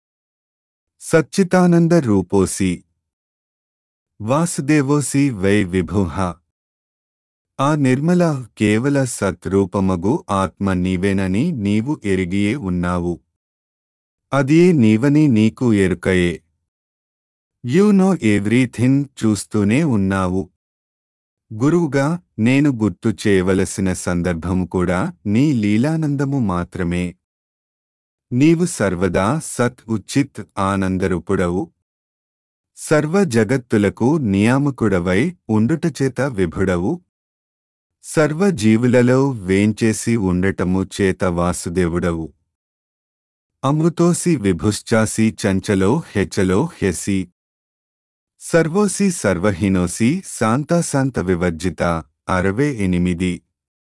సచ్చితానంద రూపోసి వాసుదేవోసి వై విభుః ఆ నిర్మల కేవల సత్రూపమగు ఆత్మ నీవేనని నీవు ఎరిగియే ఉన్నావు అదియే నీవని నీకు ఎరుకయే యు నో ఎవ్రీథింగ్ చూస్తూనే ఉన్నావు గురువుగా నేను గుర్తు చేయవలసిన సందర్భము కూడా నీ లీలానందము మాత్రమే నీవు సర్వదా సత్ ఉచిత్ ఆనందరూపుడవు సర్వ జగత్తులకు నియామకుడవై ఉండుటచేత విభుడవు సర్వ జీవులలో వేంచేసి ఉండటము చేత వాసుదేవుడవు అమృతోసి విభుశ్చాసి చంచలో హెచలో హ్యసి సర్వోసి సర్వహీనోసి శాంతాశాంత వివర్జిత అరవై ఎనిమిది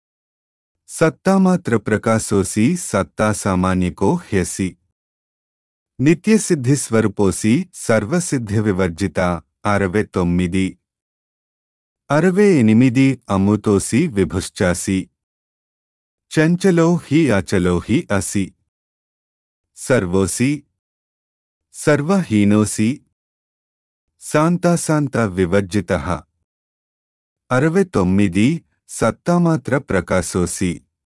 సత్తామాత్ర ప్రకాశోసి సత్తా సామాన్యకో హ్యసి నిత్యసిద్ధి స్వరూపోసి సర్వసిద్ధి వివర్జిత అరవై తొమ్మిది అరవై ఎనిమిది అమృతోసి విభుశ్చాసి చంచలో హి అచలో హి అసి సర్వోసి సర్వహీనోసి శాంతాశాంత వివర్జిత అరవై తొమ్మిది సత్తామాత్ర ప్రకాశోసి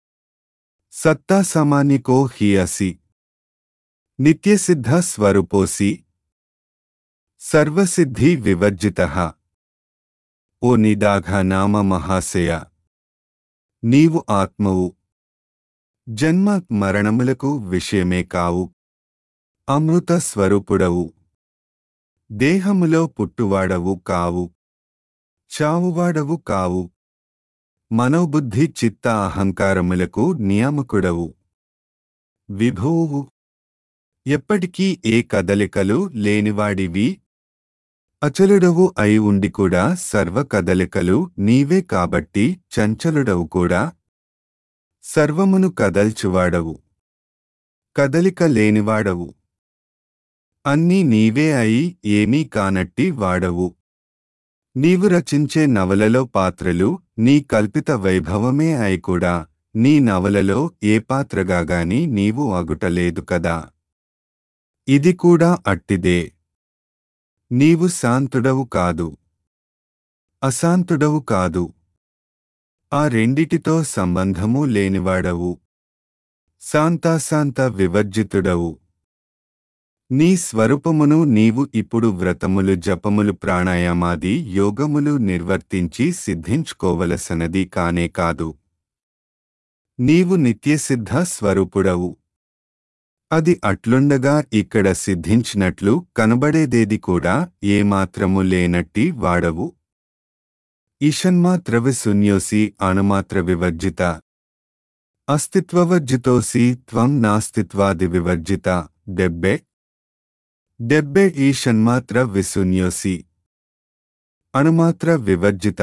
సత్తా సామాన్యకో హి అసి నిత్యసిద్ధ స్వరూపోసి సర్వసిద్ధి వివర్జిత ఓ నిదాఘ నామ మహాశయ నీవు ఆత్మవు జన్మ మరణములకు విషయమే కావు అమృత స్వరూపుడవు దేహములో పుట్టువాడవు కావు చావువాడవు కావు మనోబుద్ధి చిత్త అహంకారములకు నియామకుడవు విభువు ఎప్పటికీ ఏ కదలికలు లేనివాడివి అచలుడవు అయి ఉండి కూడా సర్వ కదలికలు నీవే కాబట్టి చంచలుడవు కూడా సర్వమును కదల్చువాడవు కదలిక లేనివాడవు అన్నీ నీవే అయి ఏమీ కానట్టి వాడవు నీవు రచించే నవలలో పాత్రలు నీ కల్పిత వైభవమే అయి కూడా నీ నవలలో ఏ పాత్రగాగాని నీవు అగుటలేదు కదా ఇది కూడా అట్టిదే నీవు శాంతుడవు కాదు అశాంతుడవు కాదు ఆ రెండిటితో సంబంధము లేనివాడవు శాంతాశాంత వివర్జితుడవు నీ స్వరూపమును నీవు ఇప్పుడు వ్రతములు జపములు ప్రాణాయామాది యోగములు నిర్వర్తించి సిద్ధించుకోవలసినది కానే కాదు నీవు నిత్యసిద్ధ స్వరూపుడవు అది అట్లుండగా ఇక్కడ సిద్ధించినట్లు కనబడేదేది కూడా ఏమాత్రము లేనట్టి వాడవు ఈషన్మాత్ర విశూన్యోసి అణుమాత్ర వివర్జిత అస్తిత్వవర్జితోసి త్వం నాస్తిత్వాది వివర్జిత డెబ్బె డెబ్బె ఈషన్మాత్ర విశూన్యోసి అణుమాత్ర వివర్జిత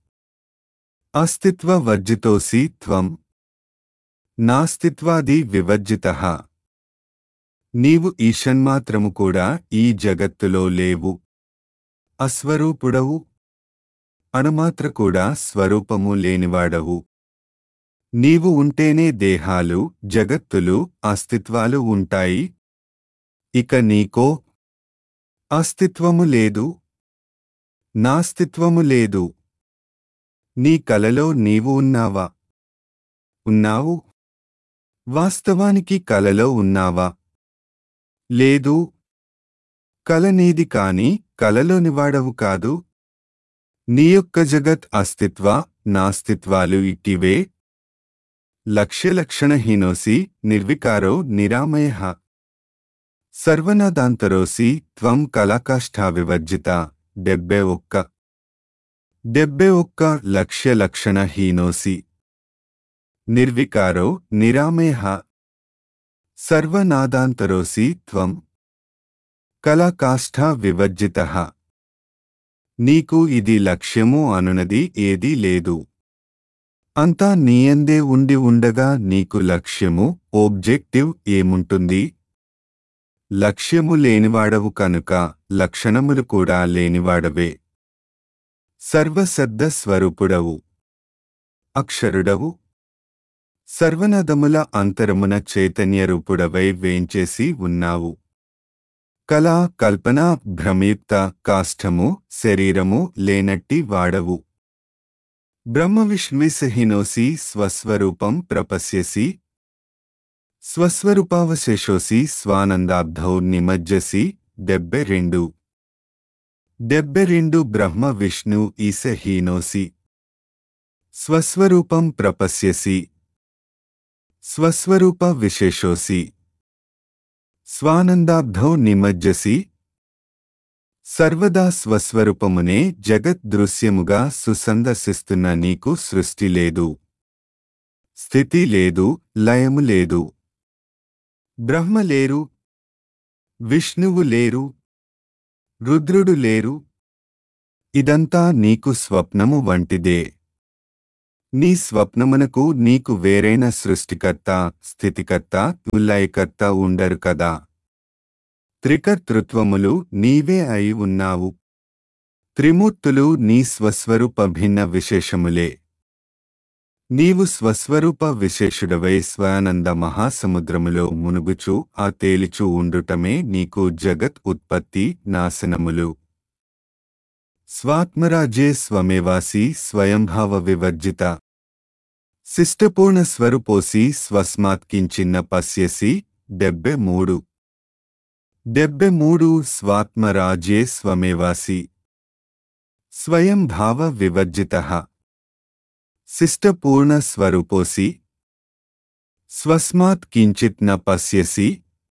అస్తిత్వవర్జితోసి త్వం నాస్తిత్వాది వివర్జిత నీవు ఈషన్మాత్రము కూడా ఈ జగత్తులో లేవు అస్వరూపుడవు అణుమాత్ర కూడా స్వరూపము లేనివాడవు నీవు ఉంటేనే దేహాలు జగత్తులు అస్తిత్వాలు ఉంటాయి ఇక నీకో అస్తిత్వము లేదు నాస్తిత్వము లేదు నీ కలలో నీవు ఉన్నావా ఉన్నావు వాస్తవానికి కలలో ఉన్నావా లేదు కల నీది కాని కలలోనివాడవు కాదు నీ యొక్క జగత్ అస్తిత్వ నాస్తిత్వాలు ఇట్టివే లక్ష్యలక్షణహీనోసి నిర్వికారో నిరామయ సర్వనాదాంతరోసి త్వం కళాకాష్ఠా వివర్జిత డెబ్బె ఒక్క డెబ్బె ఒక్క లక్ష్యలక్షణహీనోసి నిర్వికారో నిరామయ సర్వనాదాంతరోసి త్వం కళాకాష్ఠా వివర్జిత నీకు ఇది లక్ష్యము అనునది ఏదీ లేదు అంతా నీయందే ఉండి ఉండగా నీకు లక్ష్యము ఓబ్జెక్టివ్ ఏముంటుంది లక్ష్యము లేనివాడవు కనుక లక్షణములు కూడా లేనివాడవే సర్వసద్ద స్వరూపుడవు అక్షరుడవు సర్వనదముల అంతరమున చైతన్యరూపుడవై వేంచేసి ఉన్నావు కళ కల్పన భ్రమయుక్త కాష్టము శరీరము లేనట్టి వాడవు బ్రహ్మవిష్ణువిసహీనోసి స్వస్వరూపం ప్రపశ్యసి స్వస్వరూపావశేషోసి స్వానందాబ్ధౌ నిమజ్జసి డెబ్బె రెండు డెబ్బె రెండు బ్రహ్మ విష్ణు ఈసహీనోసి స్వస్వరూపం ప్రపశ్యసి స్వస్వరూప విశేషోసి స్వానందాబ్ధౌ నిమజ్జసి సర్వదా స్వస్వరూపమునే జగత్ దృశ్యముగా సుసందర్శిస్తున్న నీకు సృష్టి లేదు స్థితి లేదు లయము లేదు బ్రహ్మ లేరు విష్ణువు లేరు రుద్రుడు లేరు ఇదంతా నీకు స్వప్నము వంటిదే నీ స్వప్నమునకు నీకు వేరైన సృష్టికర్త స్థితికర్త లయకర్త ఉండరు కదా త్రికర్తృత్వములు నీవే అయి ఉన్నావు త్రిమూర్తులు నీ స్వస్వరూప భిన్న విశేషములే నీవు స్వస్వరూప విశేషుడవై స్వానంద మహాసముద్రములో మునుగుచు ఆ తేలిచు ఉండుటమే నీకు జగత్ ఉత్పత్తి నాశనములు స్వాత్మరాజ్యే స్వమేవాసి స్వయంభావ వివర్జిత శిష్టపూర్ణ స్వరూపోసి స్వస్మాత్కించిన్న పశ్యసి డెబ్బె మూడు డెబ్బె మూడు స్వాత్మరాజ్యే స్వమేవాసి స్వయం భావ వివర్జిత శిష్టపూర్ణ స్వరూపోసి స్వస్మాత్ కించిత్ న పశ్యసి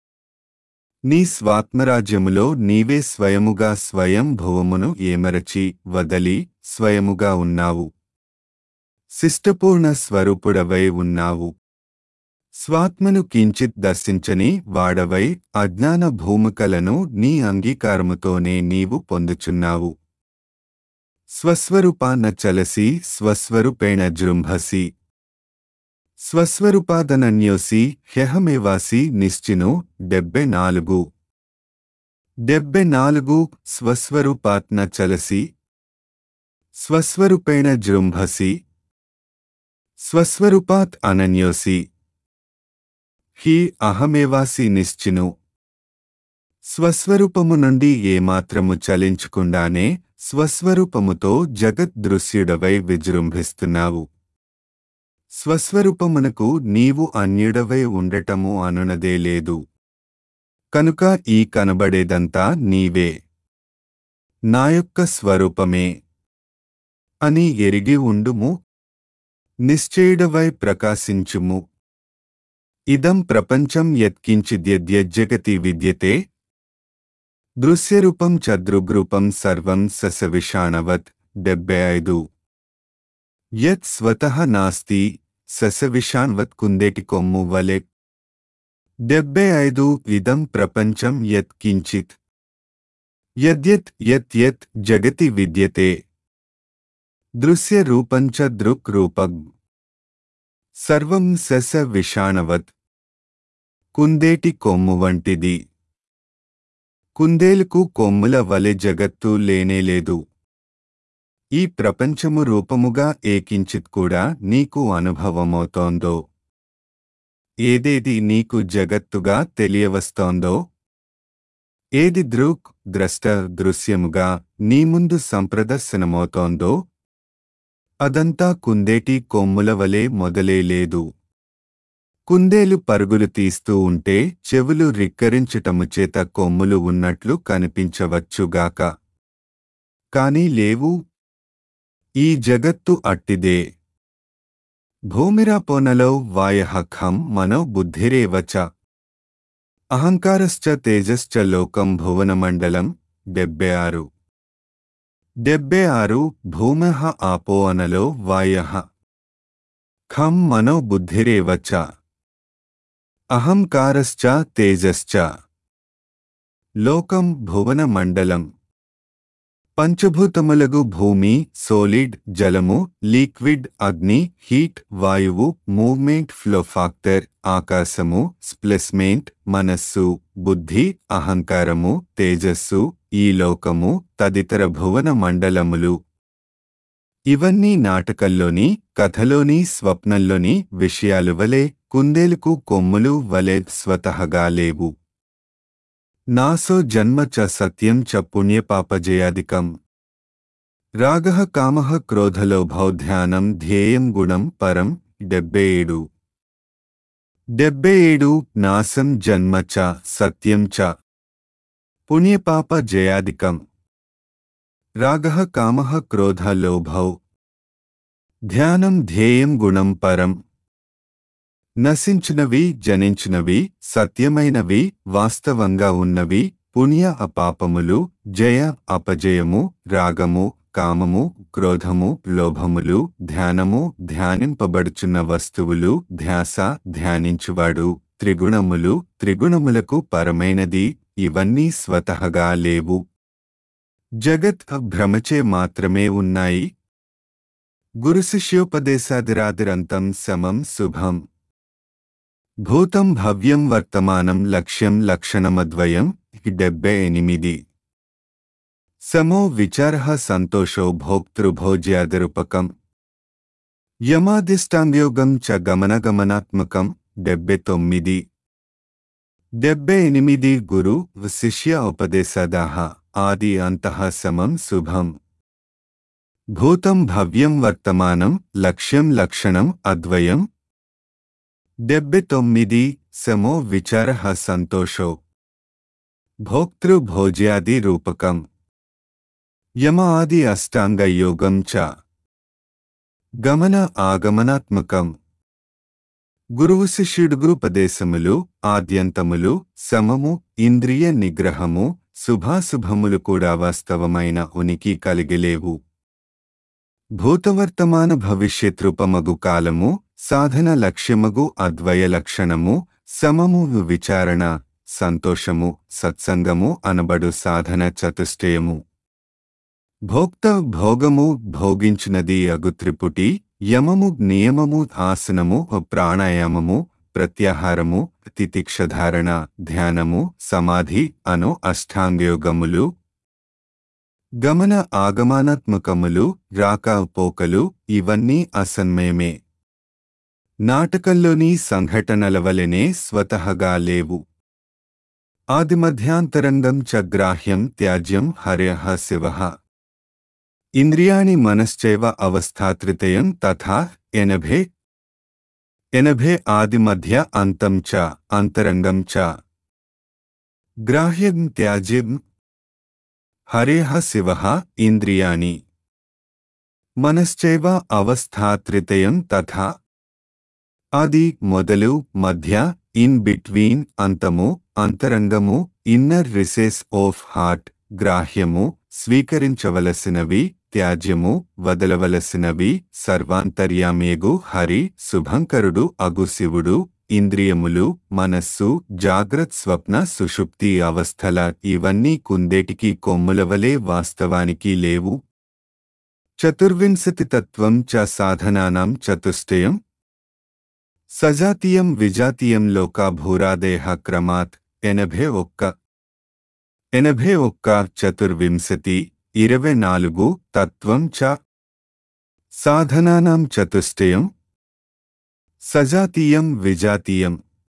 నీ స్వాత్మరాజ్యములో నీవే స్వయముగా స్వయం భువమును ఏమరచి వదలి స్వయముగా ఉన్నావు శిష్టపూర్ణ స్వరూపుడవై ఉన్నావు స్వాత్మను కించిత్ దర్శించని వాడవై అజ్ఞాన భూమికలను నీ అంగీకారముతోనే నీవు పొందుచున్నావు స్వస్వరూపాన్న చలసి స్వస్వరూపేణ జృంభసి స్వస్వరూపాదనన్యోసి హ్యహమేవాసి నిశ్చిను డెబ్బె నాలుగు డెబ్బె నాలుగు స్వస్వరూపాత్న చలసి స్వస్వరూపేణ జృంభసి స్వస్వరూపాత్ అనన్యోసి హి అహమేవాసి నిశ్చిను స్వస్వరూపము నుండి ఏమాత్రము చలించకుండానే స్వస్వరూపముతో జగద్దృశ్యుడవై విజృంభిస్తున్నావు స్వస్వరూపమునకు నీవు అన్యుడవై ఉండటము అనునదే లేదు కనుక ఈ కనబడేదంతా నీవే నా యొక్క స్వరూపమే అని ఎరిగి ఉండుము నిశ్చయుడవై ప్రకాశించుము ఇదం ప్రపంచం యత్కించిద్యద్యజ్జగతి విద్యతే దృశ్యరూపం చ దృగ్రూపం సర్వం ససవిషాణవత్ డెబ్బై ఐదు యత్ స్వతః నాస్తి ససవిషాన్వత్ కుందేటి కొమ్ము వలె డెబ్బై ఐదు ఇదం ప్రపంచం యత్ కించిత్ యద్యత్ యత్ యత్ జగతి విద్యతే దృశ్యరూపంచ దృక్ రూపగ్ సర్వం సస విషాణవత్ కుందేటి కొమ్ము వంటిది కుందేలుకు కొమ్ముల వలె జగత్తు లేనేలేదు ఈ ప్రపంచము రూపముగా ఏకించిత్ కూడా నీకు అనుభవమవుతోందో ఏదేది నీకు జగత్తుగా తెలియవస్తోందో ఏది దృక్ ద్రష్ట దృశ్యముగా నీ ముందు సంప్రదర్శనమవుతోందో అదంతా కుందేటి కొమ్ముల వలె మొదలే లేదు కుందేలు పరుగులు తీస్తూ ఉంటే చెవులు రిక్కరించటము చేత కొమ్ములు ఉన్నట్లు కనిపించవచ్చుగాక కాని లేవు ఈ జగత్తు అట్టిదే భూమిరాపోనలో వాయః ఖం మనో బుద్ధిరేవ చ అహంకారశ్చ తేజశ్చ లోకం భువనమండలం డెబ్బై ఆరు డెబ్బై ఆరు భూమః ఆపో అనలో వాయః ఖం మనో బుద్ధిరేవ చ అహంకారశ్చ తేజశ్చ లోకం భువనమండలం పంచభూతములగు భూమి సోలిడ్ జలము లిక్విడ్ అగ్ని హీట్ వాయువు మూవ్మెంట్ ఫ్లో ఫాక్టర్ ఆకాశము స్ప్లెస్మెంట్ మనస్సు బుద్ధి అహంకారము తేజస్సు ఈ లోకము తదితర భువన మండలములు ఇవన్నీ నాటకంలోని కథలోని స్వప్నంలోని విషయాలు వలె కుందేలుకు కొమ్ములు వలె స్వతహగా లేవు నాసో జన్మ చ సత్యం చ పుణ్యపాపజయాదికం రాగ కామ క్రోధలోభౌ ధ్యానం ధ్యేయం గుణం పరం డెబ్బై ఏడు డెబ్బై ఏడు నాశం జన్మ చ సత్యం చ పుణ్యపాప జయాదికం రాగ కామ క్రోధ లోభౌ ధ్యానం ధ్యేయం గుణం పరం నశించినవి జనించినవి సత్యమైనవి వాస్తవంగా ఉన్నవి పుణ్య అపాపములు జయ అపజయము రాగము కామము క్రోధము లోభములు ధ్యానము ధ్యానింపబడుచున్న వస్తువులు ధ్యాస ధ్యానించువాడు త్రిగుణములు త్రిగుణములకు పరమైనది ఇవన్నీ స్వతహగా లేవు జగత్ భ్రమచే మాత్రమే ఉన్నాయి గురు శిష్యోపదేశాదిరాదిరంతం సమం శుభం భూతం భవ్యం వర్తమానం లక్ష్యం లక్షణమద్వయం డెబ్బై ఎనిమిది సమో విచార సంతోషో భోక్తృభోజ్యాదిరుపకం యమాదిష్టాంగయోగం చ గమనగమనాత్మకం డెబ్బై తొమ్మిది డెబ్బై ఎనిమిది గురు శిష్య ఉపదేశదాహ ఆది అంతః సమం శుభం భూతం భవ్యం వర్తమానం లక్ష్యం లక్షణం అద్వయం డెబ్బై తొమ్మిది సమో విచార సంతోషో భోక్తృభోజ్యాది రూపకం యమ ఆది అష్టాంగ యోగం చ గమన ఆగమనాత్మకం గురువు శిష్యుడుగురుపదేశములు ఆద్యంతములు సమము ఇంద్రియ నిగ్రహము శుభాశుభములు కూడా వాస్తవమైన ఉనికి కలిగిలేవు భూతవర్తమాన భవిష్యత్రూపమగు కాలము సాధన లక్ష్యమగు అద్వయ లక్షణము సమము విచారణ సంతోషము సత్సంగము అనబడు సాధన చతుష్టయము భోక్త భోగము భోగించినది అగు త్రిపుటి యమము నియమము ఆసనము ప్రాణాయామము ప్రత్యాహారము తితిక్షధారణ ధ్యానము సమాధి అను అష్టాంగయోగములు గమన ఆగమానాత్మకములు రాక పోకలు ఇవన్నీ అసన్మయమే నాటకంలోని సంఘటనల వలెనే స్వతహగా లేవు ఆదిమధ్యాంతరంగం చ గ్రాహ్యం త్యాజ్యం హర్యః శివః ఇంద్రియాణి మనశ్చైవ అవస్థాత్రితయం తథా ఎనభే ఎనభే ఆదిమధ్య అంతం చ అంతరంగం చ గ్రాహ్యం త్యాజ్యం హరేహ శివః ఇంద్రియాణి మనశ్చైవ అవస్థాత్రితయం తథా ఆది మొదలు మధ్య ఇన్ బిట్వీన్ అంతము అంతరంగము ఇన్నర్ రిసెస్ ఆఫ్ హార్ట్ గ్రాహ్యము స్వీకరించవలసినవి త్యాజ్యము వదలవలసినవి సర్వాంతర్యామేగు హరి శుభంకరుడు అగు శివుడు ఇంద్రియములు మనస్సు జాగ్రత్ స్వప్న సుషుప్తి అవస్థల ఇవన్నీ కుందేటికి కొమ్ములవలే వాస్తవానికి లేవు చతుర్వింశతి తత్వం చ సాధనానాం చతుష్టయం సజాతీయం విజాతీయం లోకాభూరాదేహ క్రమాత్ ఎనభై ఒక్క ఎనభై ఒక్క చతుర్వింశతి ఇరవై నాలుగు తత్వం చ సాధనానాం చతుష్టయం సజాతీయం విజాతీయం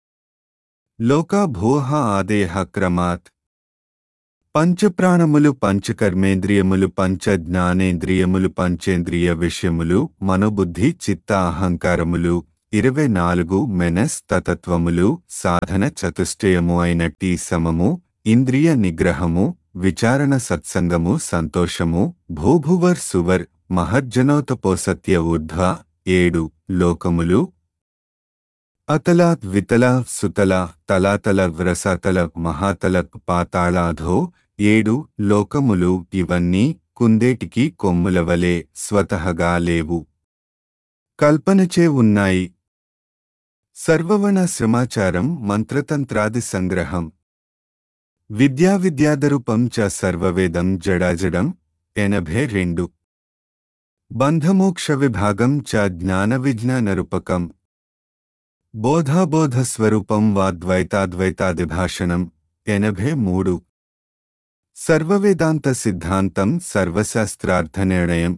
లోకాభూహ ఆదేహ క్రమాత్ పంచప్రాణములు పంచకర్మేంద్రియములు పంచ జ్ఞానేంద్రియములు పంచేంద్రియ విషయములు మనోబుద్ధి చిత్త అహంకారములు ఇరవై నాలుగు మెనస్ తతత్వములు సాధన చతుష్టయము అయినట్టి సమము ఇంద్రియ నిగ్రహము విచారణ సత్సంగము సంతోషము భూభువర్ సువర్ మహజ్జనోతపోసత్య ఊర్ధ్వ ఏడు లోకములు అతల వితల సుతల తలాతల వ్రసతల మహాతల పాతాళాధో ఏడు లోకములు ఇవన్నీ కుందేటికి కొమ్ములవలే స్వతహగా లేవు కల్పనచే ఉన్నాయి సర్వవణ శ్రమాచారం మంత్రతంత్రాది సంగ్రహం విద్యా విద్యాదరూపం చ సర్వవేదం జడాజడం ఎనభై రెండు బంధమోక్ష విభాగం చ జ్ఞాన విజ్ఞానరూపకం బోధాబోధస్వరూపం వాద్వైతాద్వైతాదిభాషణం ఎనభై మూడు సర్వవేదాంత సిద్ధాంతం సర్వశాస్త్రార్థ నిర్ణయం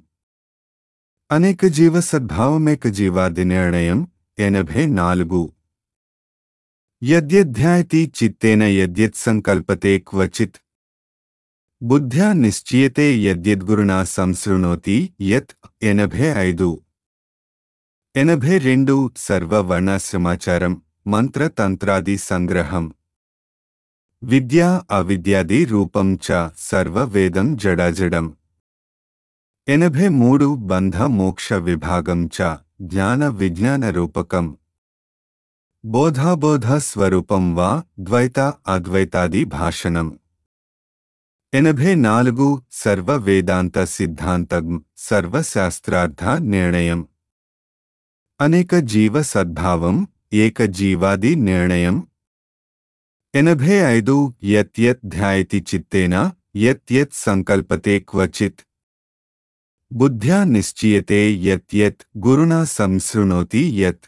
అనేక జీవ సద్భావమేక జీవాది నిర్ణయం ఎనభై నాలుగు యద్యధ్యాయతి చిత్తేన యద్యత్ సంకల్పతే క్వచిత్ బుద్ధ్యా నిశ్చయతే యద్యద్గురునా సంశృణోతి యత్ ఎనభై ఐదు ఎనభై రెండు సర్వవర్ణ సమాచారం మంత్రతంత్రాది సంగ్రహం విద్యా అవిద్యాది రూపం చ సర్వవేదం జడాజడం ఎనభై మూడు బంధ మోక్ష విభాగం చ జ్ఞాన విజ్ఞాన రూపకం బోధాబోధ స్వరూపం వా ద్వైత అద్వైతాది భాషణం ఎనభై నాలుగు సర్వ వేదాంత సిద్ధాంతం సర్వశాస్త్రార్థ నిర్ణయం అనేక జీవ సద్భావం ఏక జీవాది నిర్ణయం ఎనభై ఐదు యత్ యత్ ధ్యాయతి చిత్తేన యత్ యత్ సంకల్పతే క్వచిత్ బుద్ధ్యా నిశ్చయతే యత్ యత్ గురునా సంశృణోతి యత్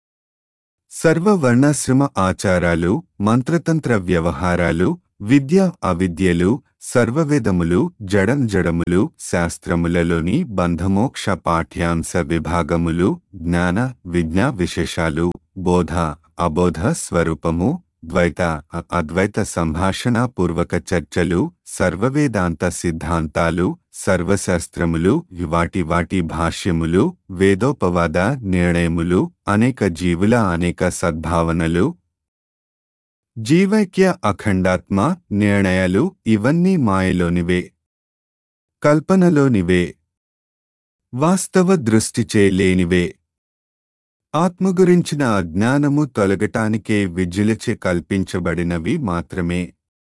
సర్వవర్ణాశ్రమ ఆచారాలు మంత్రతంత్ర వ్యవహారాలు విద్య అవిద్యలు సర్వవేదములు జడం జడములు శాస్త్రములలోని బంధమోక్ష పాఠ్యాంశ విభాగములు జ్ఞాన విజ్ఞా విశేషాలు బోధ అబోధ స్వరూపము ద్వైత అ- అద్వైత సంభాషణ పూర్వక చర్చలు సర్వవేదాంత సిద్ధాంతాలు సర్వశాస్త్రములు వాటి వాటి భాష్యములు వేదోపవాద నిర్ణయములు అనేక జీవుల అనేక సద్భావనలు జీవైక్య అఖండాత్మ నిర్ణయాలు ఇవన్నీ మాయలోనివే కల్పనలోనివే వాస్తవ దృష్టిచే లేనివే ఆత్మ గురించిన అజ్ఞానము తొలగటానికే విద్యులచే కల్పించబడినవి మాత్రమే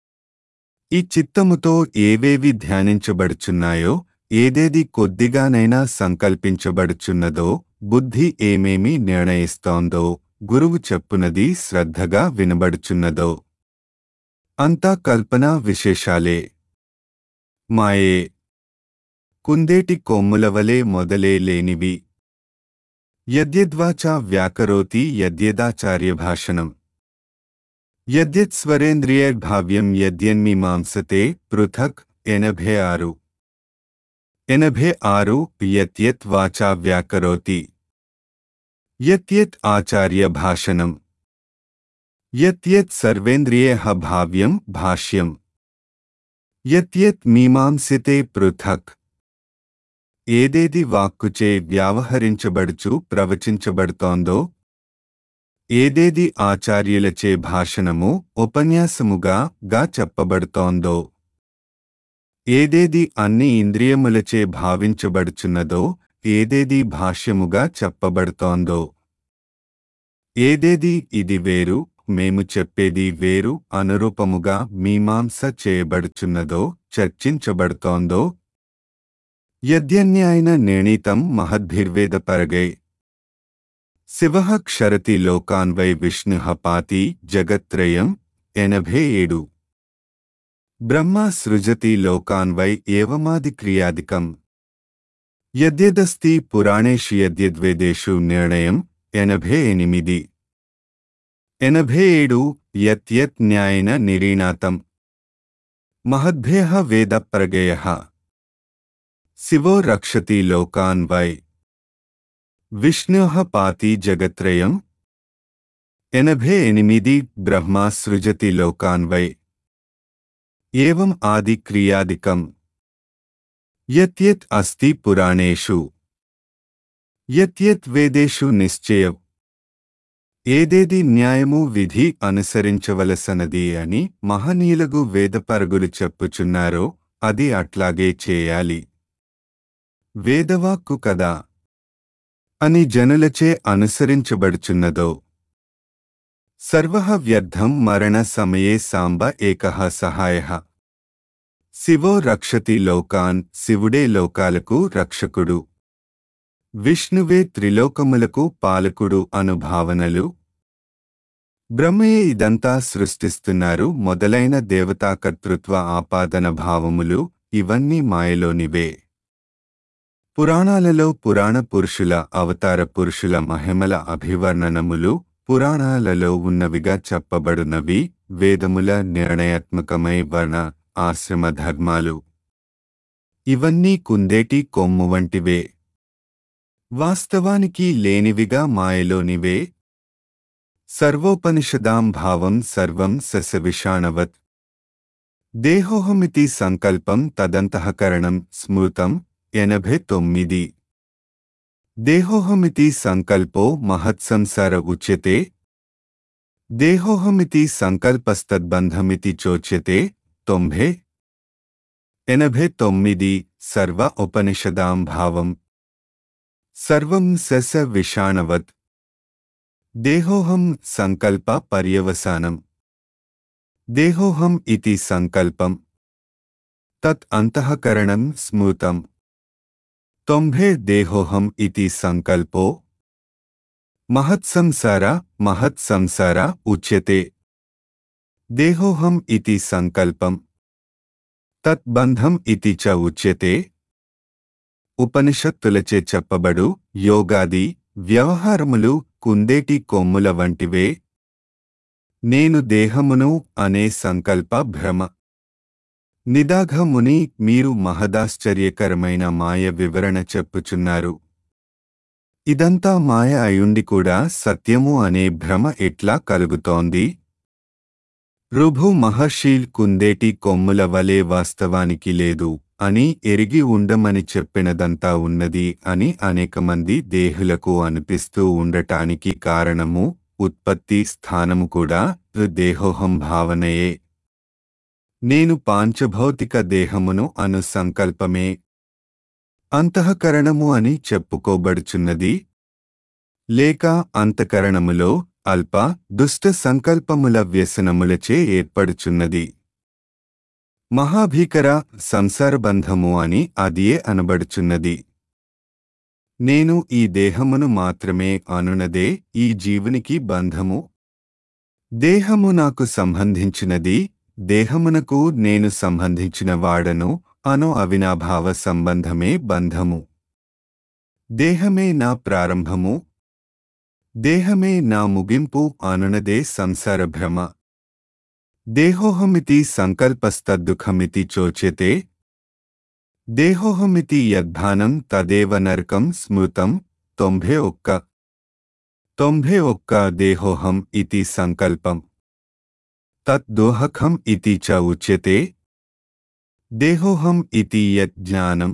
ఈ చిత్తముతో ఏవేవి ధ్యానించబడుచున్నాయో ఏదేది కొద్దిగానైనా సంకల్పించబడుచున్నదో బుద్ధి ఏమేమి నిర్ణయిస్తోందో గురువు చెప్పునది శ్రద్ధగా వినబడుచున్నదో అంతా కల్పనా విశేషాలే మాయే కుందేటి కొమ్ములవలే మొదలే లేనివి యద్యద్వాచా వ్యాకరోతి యద్యదాచార్యభాషణం యద్యత్స్వరేంద్రియర్భావ్యం యద్యన్మీమాంసతే పృథక్ ఎనభై ఆరు ఎనభై ఆరు యత్యత్ వాచా వ్యాకరోతి యత్యత్ ఆచార్య భాషణం యత్యత్ సర్వేంద్రియ భావ్యం భాష్యం యత్యత్ మీమాంసితే పృథక్ ఏదేది వాక్కుచే వ్యావహరించబడుచు ప్రవచించబడుతోందో ఏదేది ఆచార్యులచే భాషణము ఉపన్యాసముగా గా చెప్పబడుతోందో ఏదేది అన్ని ఇంద్రియములచే భావించబడుచున్నదో ఏదేది భాష్యముగా చెప్పబడుతోందో ఏదేది ఇది వేరు మేము చెప్పేది వేరు అనురూపముగా మీమాంస చేయబడుచున్నదో చర్చించబడుతోందో యద్యన్యాయన నిర్ణీతం మహద్భిర్వేదపరగై శివ క్షరతి లోకాన్వై విష్ణు పాతి జగత్రయం ఎనభై ఏడు బ్రహ్మ సృజతి లోకాన్వై ఏవమాది క్రియాదికం యద్యదస్తి పురాణేషు యద్యద్వేదేషు నిర్ణయం ఎనభై ఎనిమిది ఎనభై ఏడు యత్యత్ న్యాయన నిరీణాతం మహద్భ్యః వేదప్రగయః శివో రక్షతి లోకాన్ వై విష్ణుః పాతి జగత్రయం ఎనభై ఎనిమిది బ్రహ్మ సృజతి లోకాన్ వై ఏవం ఆది క్రియాదికం యత్యత్ అస్తి పురాణేషు యత్యత్ వేదేషు నిశ్చయం ఏదేది న్యాయము విధి అనుసరించవలసనది అని మహనీయులగు వేదపరుగులు చెప్పుచున్నారో అది అట్లాగే చేయాలి వేదవాక్కు కదా అని జనులచే అనుసరించబడుచున్నదో సర్వః వ్యర్థం మరణ సమయే సాంబ ఏకః సహాయః శివో రక్షతి లోకాన్ శివుడే లోకాలకు రక్షకుడు విష్ణువే త్రిలోకములకు పాలకుడు అనుభావనలు బ్రహ్మయే ఇదంతా సృష్టిస్తున్నారు మొదలైన దేవతాకర్తృత్వ ఆపాదన భావములు ఇవన్నీ మాయలోనివే పురాణాలలో పురాణ పురుషుల అవతార పురుషుల మహిమల అభివర్ణనములు పురాణాలలో ఉన్నవిగా చెప్పబడునవి వేదముల నిర్ణయాత్మకమై వర్ణ ఆశ్రమ ధర్మాలు ఇవన్నీ కుందేటి కొమ్ము వంటివే వాస్తవానికి లేనివిగా మాయలోనివే సర్వోపనిషదాం భావం సర్వం ససవిషాణవత్ దేహోహమితి సంకల్పం తదంతఃకరణం స్మృతం ఎనభై తొమ్మిది దేహోహమితి సంకల్పో మహత్సంసార ఉచ్యతే దేహోహమితి సంకల్పస్తద్బంధమితి చోచ్యతే తొంభై ఎనభై తొమ్మిది సర్వ ఉపనిషదాం భావం సర్వం సస విషాణవత్ దేహోహం సంకల్ప పర్యవసానం దేహోహం ఇతి సంకల్పం తత్ అంతఃకరణం స్మృతం తొంభై దేహోహం ఇతి సంకల్పో మహత్సంసార మహత్సంసార ఉచ్యతే దేహోహం ఇతి సంకల్పం తత్ బంధం ఇతి చ ఉచ్యతే ఉపనిషత్తులచే చెప్పబడు యోగాది వ్యవహారములు కుందేటి కొమ్ముల వంటివే నేను దేహమును అనే సంకల్ప భ్రమ నిదాఘముని మీరు మహదాశ్చర్యకరమైన మాయ వివరణ చెప్పుచున్నారు ఇదంతా మాయ అయుండి కూడా సత్యము అనే భ్రమ ఎట్లా కలుగుతోంది రుభు మహర్షీల్ కుందేటి కొమ్ముల వలె వాస్తవానికి లేదు అని ఎరిగి ఉండమని చెప్పినదంతా ఉన్నది అని అనేక మంది దేహులకు అనిపిస్తూ ఉండటానికి కారణము ఉత్పత్తి స్థానము కూడా దేహోహం భావనయే నేను పాంచభౌతిక దేహమును అను సంకల్పమే అంతఃకరణము అని చెప్పుకోబడుచున్నది లేక అంతఃకరణములో అల్ప దుష్ట సంకల్పముల వ్యసనములచే ఏర్పడుచున్నది మహాభీకర సంసారబంధము అని అదియే అనబడుచున్నది నేను ఈ దేహమును మాత్రమే అనునదే ఈ జీవునికి బంధము దేహము నాకు సంబంధించినది దేహమునకు నేను సంబంధించిన వాడను అను అవినాభావ సంబంధమే బంధము దేహమే నా ప్రారంభము దేహమే నా ముగింపు అనునదే సంసార భ్రమ దేహోహమితి సంకల్పస్తద్దుఖమితి చోచ్యతే దేహోహమితి యద్భానం తదేవ నరకం స్మృతం తొంభై ఒక్క తొంభై ఒక్క దేహోహం ఇతి సంకల్పం తద్దోహకం ఇతి చ ఉచ్యతే దేహోహం ఇతి యత్ జ్ఞానం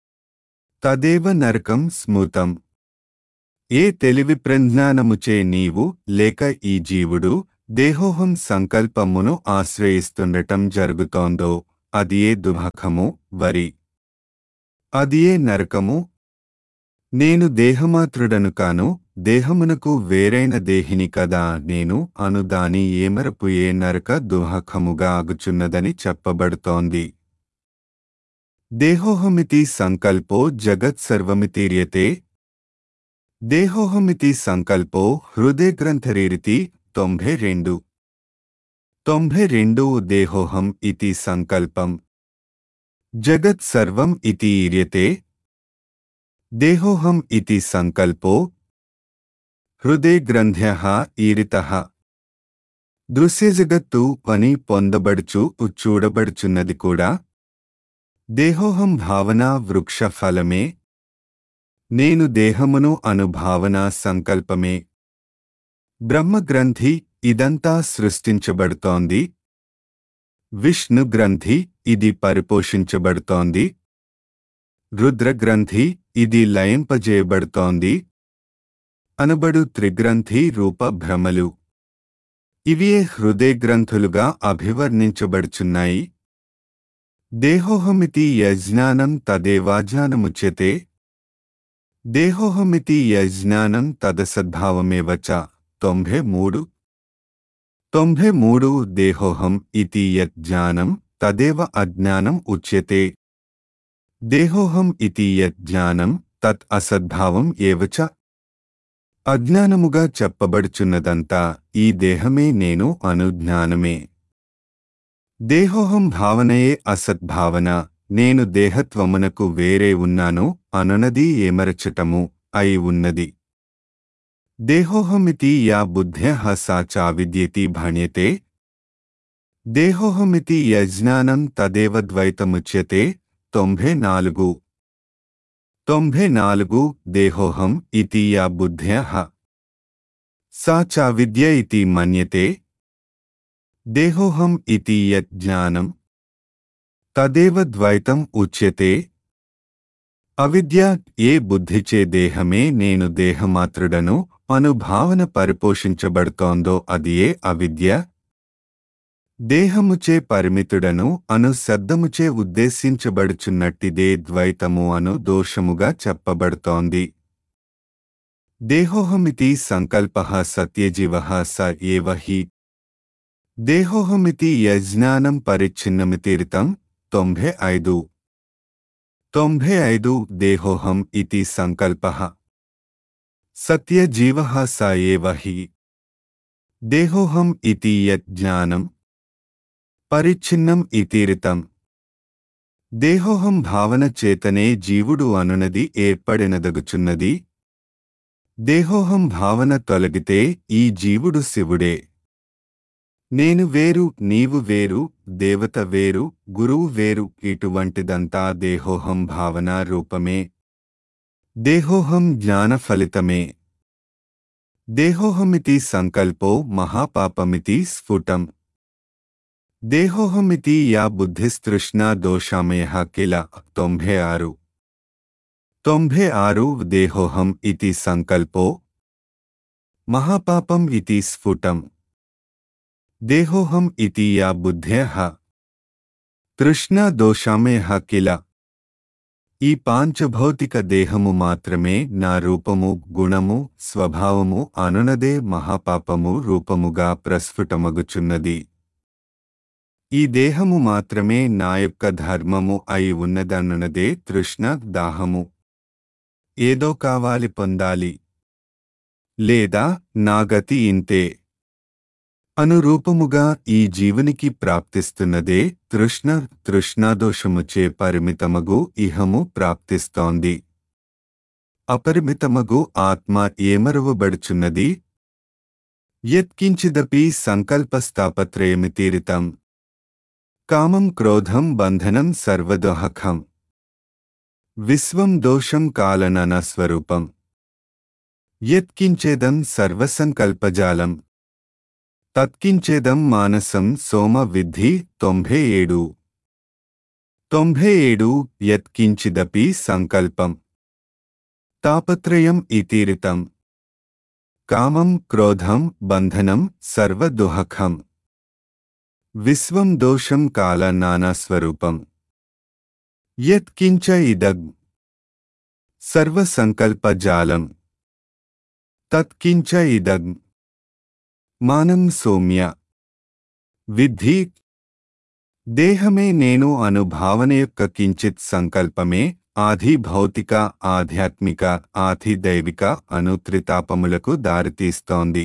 తదేవ నరకం స్మృతం ఏ తెలివి ప్రజ్ఞానముచే నీవు లేక ఈ జీవుడు దేహోహం సంకల్పమును ఆశ్రయిస్తుండటం జరుగుతోందో అదియే దుఃఖము వరి అదియే నరకము నేను దేహమాత్రుడను కాను దేహమునకు వేరైన దేహిని కదా నేను అను దాని ఏమరపు ఏ నరక దుఃఖముగా ఆగుచున్నదని చెప్పబడుతోంది దేహోహమితి సంకల్పో జగత్ సర్వమితీర్యతే దేహోహమితి సంకల్పో హృదయ గ్రంథరీరితి తొంభై రెండు తొంభై రెండు దేహోహం ఇతి సంకల్పం జగత్ సర్వం ఇతి ఈర్యతే దేహోహం ఇతి సంకల్పో హృదయ గ్రంథ్య ఈరిత దృశ్య జగత్తు అని పొందబడుచు చూడబడుచున్నది కూడా దేహోహం భావన వృక్ష ఫలమే నేను దేహమును అను భావన సంకల్పమే బ్రహ్మగ్రంథి ఇదంతా సృష్టించబడుతోంది విష్ణు గ్రంథి ఇది పరిపోషించబడుతోంది రుద్రగ్రంథి ఇది లయింపజేయబడుతోంది అనబడు త్రిగ్రంథి రూప భ్రమలు ఇవియే హృదయ గ్రంథులుగా అభివర్ణించబడుచున్నాయి దేహోహమితి యజ్ఞానం తదేవాజ్ఞానముచ్యతే దేహోహమితి యజ్ఞానం తదసద్భావమేవ చ తొంభై మూడు తొంభై మూడు దేహోహం ఇతి యత్ జ్ఞానం తదేవ అజ్ఞానం ఉచ్యతే దేహోహం ఇతి యత్ జ్ఞానం తత్ అసద్భావం ఏవ చ అజ్ఞానముగా చెప్పబడుచున్నదంతా ఈ దేహమే నేను అను జ్ఞానమే దేహోహం భావనయే అసద్భావన నేను దేహత్వమునకు వేరే ఉన్నాను అనునది ఏమరచటము అయి ఉన్నది దేహోహమితి యా బుద్ధ్య సా చావిద్యేతి భణ్యతే దేహోహమితి యజ్ఞానం తదేవ ద్వైతముచ్యతే తొంభై నాలుగు తొంభై నాలుగు దేహోహం ఇతి యా బుద్ధ్య సా చావిద్య ఇతి మన్యతే దేహోహం ఇతి యత్ జ్ఞానం తదేవ ద్వైతం ఉచ్యతే అవిద్య ఏ బుద్ధిచే దేహమే నేను దేహమాత్రుడను అను భావన పరిపోషించబడుతోందో అది ఏ అవిద్య దేహముచే పరిమితుడను అను శబ్దముచే ఉద్దేశించబడుచున్నట్టిదే ద్వైతము అను దోషముగా చెప్పబడుతోంది దేహోహమితి సంకల్ప సత్యజీవ స ఏవ హి దేహోహమితి యజ్ఞానం పరిచ్ఛిన్నమితీరితం తొంభై ఐదు తొంభై ఐదు దేహోహం ఇతి సంకల్ప సత్యజీవ స ఏవ హి దేహోహం ఇతి యజ్ఞానం పరిచ్ఛిన్నం ఇతీరితం దేహోహం భావన చేతనే జీవుడు అనునది ఏర్పడినదగుచున్నది దేహోహం భావన తొలగితే ఈ జీవుడు శివుడే నేను వేరు నీవు వేరు దేవత వేరు గురువు వేరు ఇటువంటిదంతా దేహోహం భావన రూపమే దేహోహం జ్ఞాన ఫలితమే దేహోహమితి సంకల్పో మహాపాపమితి స్ఫుటం దేహోహమితి యా బుద్ధిస్తృష్ణా దోషామయ కిల తొంభై ఆరు తొంభై ఆరు దేహోహం ఇతి సంకల్పో మహాపాపం ఇతి స్ఫుటం దేహోహం ఇతి యా బుద్ధ్యః తృష్ణా దోషామయ కిల ఈ పాంచభౌతిక దేహము మాత్రమే నా రూపము గుణము స్వభావము అనునదే మహాపాపము రూపముగా ప్రస్ఫుటమగుచున్నది ఈ దేహము మాత్రమే నా యొక్క ధర్మము అయి ఉన్నదనున్నదే తృష్ణ దాహము ఏదో కావాలి పొందాలి లేదా నా గతి ఇంతే అనురూపముగా ఈ జీవునికి ప్రాప్తిస్తున్నదే తృష్ణ తృష్ణాదోషముచే పరిమితమగు ఇహము ప్రాప్తిస్తోంది అపరిమితమగు ఆత్మ ఏమరువబడుచున్నది యత్కించిదపి సంకల్పస్తాపత్రయమితీరితం కామం క్రోధం బంధనం సర్వదోహకం విశ్వం దోషం కాలనన స్వరూపం యత్కించేదం సర్వసంకల్పజాలం తత్కించేదం మానసం సోమ విద్ధి తొంభై ఏడు తొంభై ఏడు యత్కించిదపి సంకల్పం తాపత్రయం ఇతీరితం కామం క్రోధం బంధనం సర్వదుహకం విశ్వం దోషం కాల నానాస్వరూపం యత్కించ ఇదగ్ సర్వసంకల్పజాలం తత్కించ ఇదగ్ మానం సౌమ్య విద్ధి దేహమే నేను అను భావన యొక్క కించిత్ సంకల్పమే ఆది భౌతిక ఆధ్యాత్మిక ఆది దైవిక అను త్రితాపములకు దారితీస్తోంది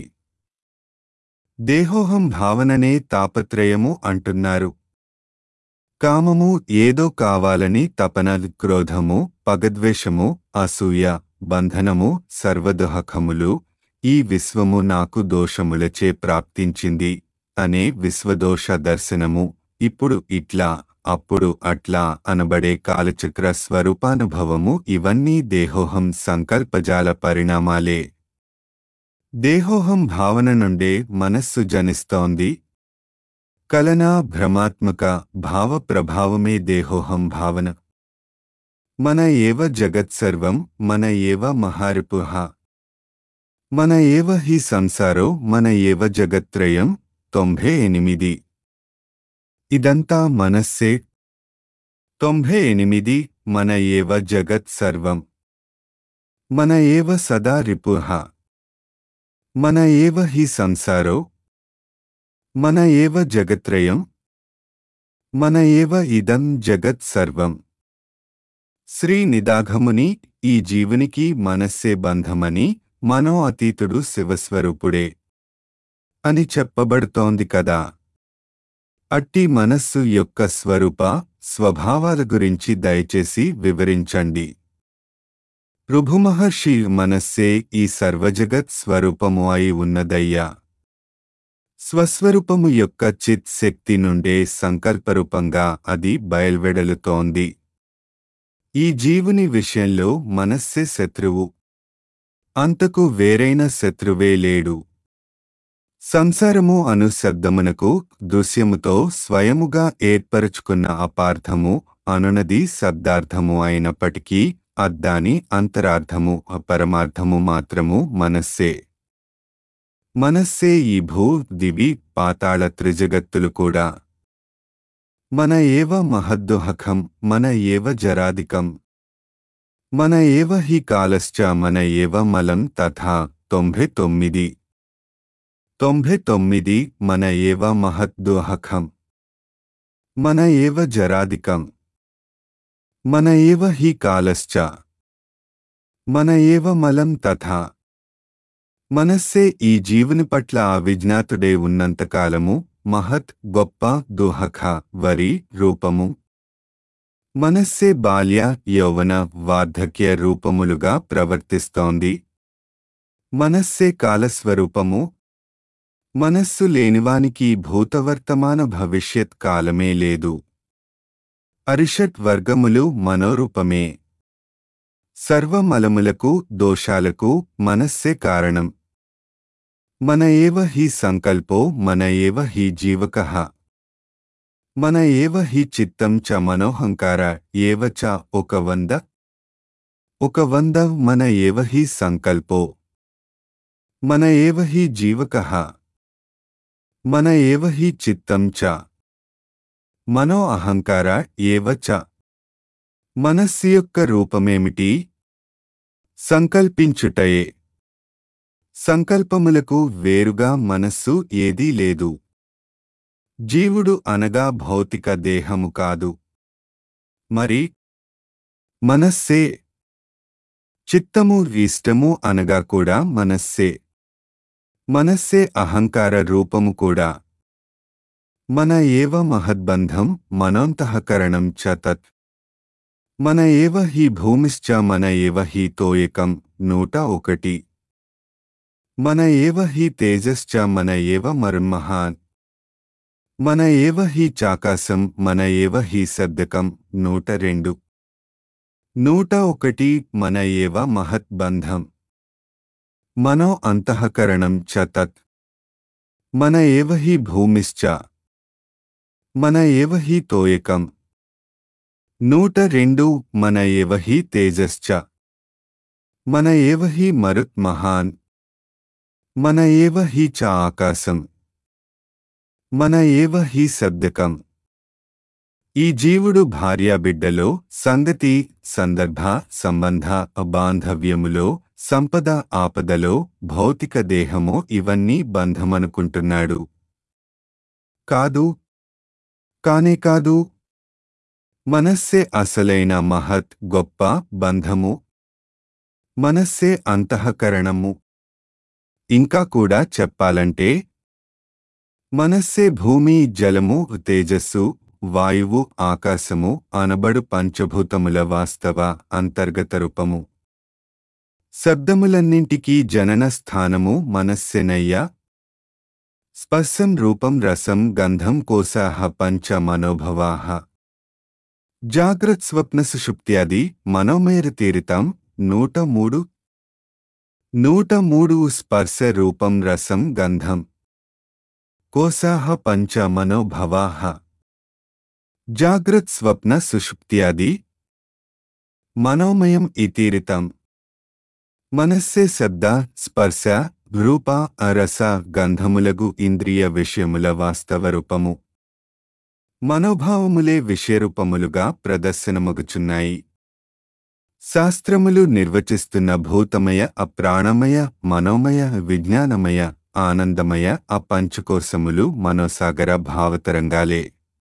దేహోహం భావననే తాపత్రయము అంటున్నారు కామము ఏదో కావాలని తపన క్రోధము పగద్వేషము అసూయ బంధనము సర్వదుహకములు ఈ విశ్వము నాకు దోషములచే ప్రాప్తించింది అనే విశ్వదోష దర్శనము ఇప్పుడు ఇట్లా అప్పుడు అట్లా అనబడే కాలచక్ర స్వరూపానుభవము ఇవన్నీ దేహోహం సంకల్పజాల పరిణామాలే దేహోహం భావన నుండే మనస్సు జనిస్తోంది కలనా భ్రమాత్మక భావ ప్రభావమే దేహోహం భావన మన ఏవ జగత్సర్వం మన ఏవ మహారిపుహ మన ఏవ హి సంసారో మన ఏవ జగత్రయం తొంభై ఎనిమిది ఇదంతా మనస్సే తొంభై ఎనిమిది మన ఏవ జగత్ సర్వం మన ఏవ సదా రిపుహ మన ఏవ హి సంసారో మన ఏవ జగత్రయం మన ఏవ ఇదం జగత్ సర్వం శ్రీ నిదాఘముని ఈ జీవునికి మనస్సే బంధమని మనో అతీతుడు శివస్వరూపుడే అని చెప్పబడుతోంది కదా అట్టి మనస్సు యొక్క స్వరూప స్వభావాల గురించి దయచేసి వివరించండి ఋభుమహర్షి మనస్సే ఈ సర్వజగత్ స్వరూపము అయి ఉన్నదయ్యా స్వస్వరూపము యొక్క చిత్ శక్తి నుండే సంకల్పరూపంగా అది బయల్వెడలుతోంది ఈ జీవుని విషయంలో మనస్సే శత్రువు అంతకు వేరైన శత్రువే లేడు సంసారము అను శబ్దమునకు దృశ్యముతో స్వయముగా ఏర్పరచుకున్న అపార్థము అనునది శబ్దార్థము అయినప్పటికీ అద్దాని అంతరార్థము పరమార్థము మాత్రము మనస్సే మనస్సే ఈ భూ దివి పాతాళ త్రిజగత్తులు కూడా మన ఏవ మహద్దుహకం మన ఏవ జరాదికం మన ఏవ హి కాలశ్చ మన ఏవ మలం తథా తొంభై తొమ్మిది తొంభై తొమ్మిది మన ఏవ మహద్దుహకం మన ఏవ జరాదికం మన ఏవ హి కాలశ్చ మన ఏవ మలం తథా మనస్సే ఈ జీవుని పట్ల అవిజ్ఞాతుడే ఉన్నంతకాలము మహత్ గొప్ప దుహఖ వరి రూపము మనస్సే బాల్య యౌవన వార్ధక్య రూపములుగా ప్రవర్తిస్తోంది మనస్సే కాలస్వరూపము మనస్సు లేనివానికి భూతవర్తమాన భవిష్యత్ కాలమే లేదు అరిషట్ వర్గములు మనోరూపమే సర్వమలములకు దోషాలకు మనస్సే కారణం మన ఏవ హి సంకల్పో మన ఏవ హి జీవకః మన ఏవ హి చిత్తం చ మనోహంకార ఏవ చ ఒక వంద ఒక వంద మన ఏవ హి సంకల్పో మన ఏవ హి జీవకః మన ఏవ హి చిత్తం చ మనో అహంకార ఏవ చ మనస్సు యొక్క రూపమేమిటి సంకల్పించుటయే సంకల్పములకు వేరుగా మనస్సు ఏదీ లేదు జీవుడు అనగా భౌతిక దేహము కాదు మరి మనస్సే చిత్తము ఇష్టము అనగా కూడా మనస్సే మనస్సే అహంకార రూపము కూడా మన ఏవ మహద్బంధం మనోంతఃకరణం చ తత్ మన ఏవ హి భూమిశ్చ మన ఏవ హి తోయకం నూట ఒకటి మన ఏవ హి తేజశ్చ మన ఏవ మరున్మహాన్ మన ఏవ హి చాకాసం మన ఏవ హి శబ్దకం నూట రెండు నూట ఒకటి మన ఏవ మహత్ బంధం మనో అంతఃకరణం చ తత్ మన ఏవ హి భూమిశ్చ మన ఏవ హి తోయకం నూట రెండు మన ఏవ హి తేజశ్చ మన ఏవ హి మరుత్ మహాన్ మన ఏవ హి చ ఆకాశం మన ఏవ హి శబ్దకం ఈ జీవుడు భార్యాబిడ్డలో సంగతి సందర్భ సంబంధ బాంధవ్యములో సంపద ఆపదలో భౌతిక దేహము ఇవన్నీ బంధమనుకుంటున్నాడు కాదు కానే కాదు మనస్సే అసలైన మహత్ గొప్ప బంధము మనస్సే అంతఃకరణము ఇంకా కూడా చెప్పాలంటే మనస్సే భూమి జలము తేజస్సు వాయువు ఆకాశము అనబడు పంచభూతముల వాస్తవ అంతర్గత రూపము శబ్దములన్నింటికీ జనన స్థానము మనస్సెనయ్య స్పర్శం రూపం రసం గంధం కోశాహ పంచ మనోభవాహ జాగ్రత్ స్వప్న సుషుప్త్యాది మనోమేరతీరితం నూట మూడు నూట మూడు స్పర్శ రూపం రసం గంధం కోశాహ పంచ మనోభవాహ జాగ్రత్ స్వప్న సుషుప్త్యాది మనోమయం ఇతీరితం మనస్సే శబ్ద స్పర్శ రూప రస గంధములగు ఇంద్రియ విషయముల వాస్తవ రూపము మనోభావములే విషయరూపములుగా ప్రదర్శనమగుచున్నాయి శాస్త్రములు నిర్వచిస్తున్న భూతమయ అప్రాణమయ మనోమయ విజ్ఞానమయ ఆనందమయ ఆ పంచకోశములు మనోసాగర భావతరంగాలే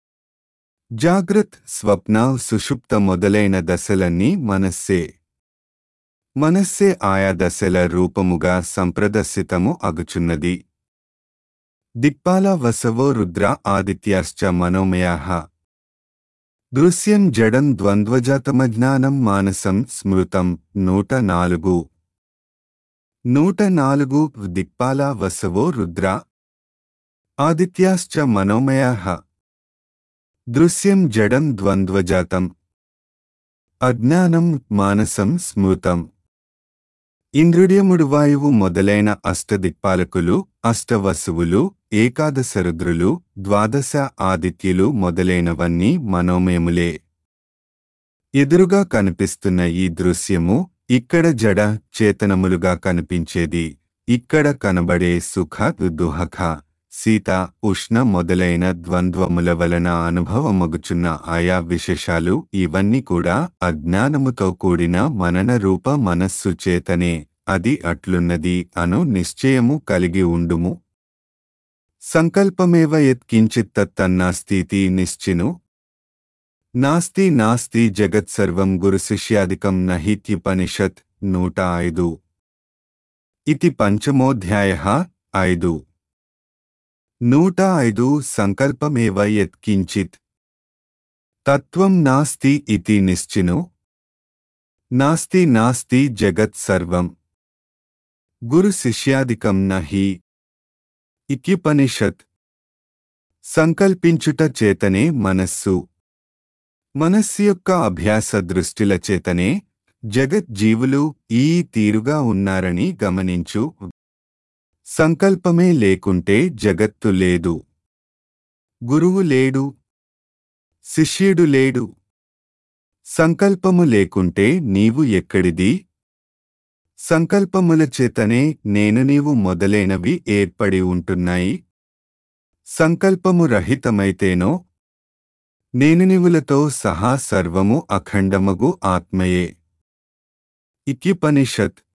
జాగ్రత్ స్వప్న సుషుప్త మొదలైన దశలన్నీ మనస్సే మనస్సే ఆయా దశల రూపముగా సంప్రదర్శితము అగుచున్నది దిక్పాల వసవో రుద్ర ఆదిత్యాశ్చ మనోమయాః దృశ్యం జడం ద్వంద్వజాతమజ్ఞానం మానసం స్మృతం నూట నాలుగు నూట నాలుగు దిక్పాల వసవో రుద్ర ఆదిత్యాశ్చ మనోమయాః దృశ్యం జడం ద్వంద్వజాతం అజ్ఞానం మానసం స్మృతం ఇంద్రుడియముడు వాయువు మొదలైన అష్టదిక్పాలకులు అష్టవసువులు ఏకాదశరుద్రులు ద్వాదశ ఆదిత్యులు మొదలైనవన్నీ మనోమేములే ఎదురుగా కనిపిస్తున్న ఈ దృశ్యము ఇక్కడ జడ చేతనములుగా కనిపించేది ఇక్కడ కనబడే సుఖ దుహఖ శీత ఉష్ణ మొదలైన ద్వంద్వముల వలన అనుభవమగుచున్న ఆయా విశేషాలు ఇవన్నీ కూడా అజ్ఞానముతో కూడిన మనన రూప మనస్సు చేతనే అది అట్లున్నది అను నిశ్చయము కలిగి ఉండుము సంకల్పమేవ యత్కించిత్ తత్తన్నాస్తితి నిశ్చిను నాస్తి నాస్తి జగత్సర్వం గురుశిష్యాదికం నహిత్యుపనిషత్ నూట ఐదు ఇది పంచమోధ్యాయ ఐదు నూట ఐదు సంకల్పమేవ యత్కించిత్ తత్వం నాస్తి ఇతి నిశ్చిను నాస్తి నాస్తి జగత్ సర్వం గురు శిష్యాదికం నహి ఇత్యుపనిషత్ సంకల్పించుట చేతనే మనస్సు మనస్సు యొక్క అభ్యాస దృష్టిల చేతనే జగత్ జీవులు ఈ తీరుగా ఉన్నారని గమనించు సంకల్పమే లేకుంటే జగత్తు లేదు గురువు లేడు శిష్యుడు లేడు సంకల్పము లేకుంటే నీవు ఎక్కడిది సంకల్పముల చేతనే నేను నీవు మొదలైనవి ఏర్పడి ఉంటున్నాయి సంకల్పము రహితమైతేనో నేను నీవులతో సహా సర్వము అఖండమగు ఆత్మయే ఇత్యుపనిషత్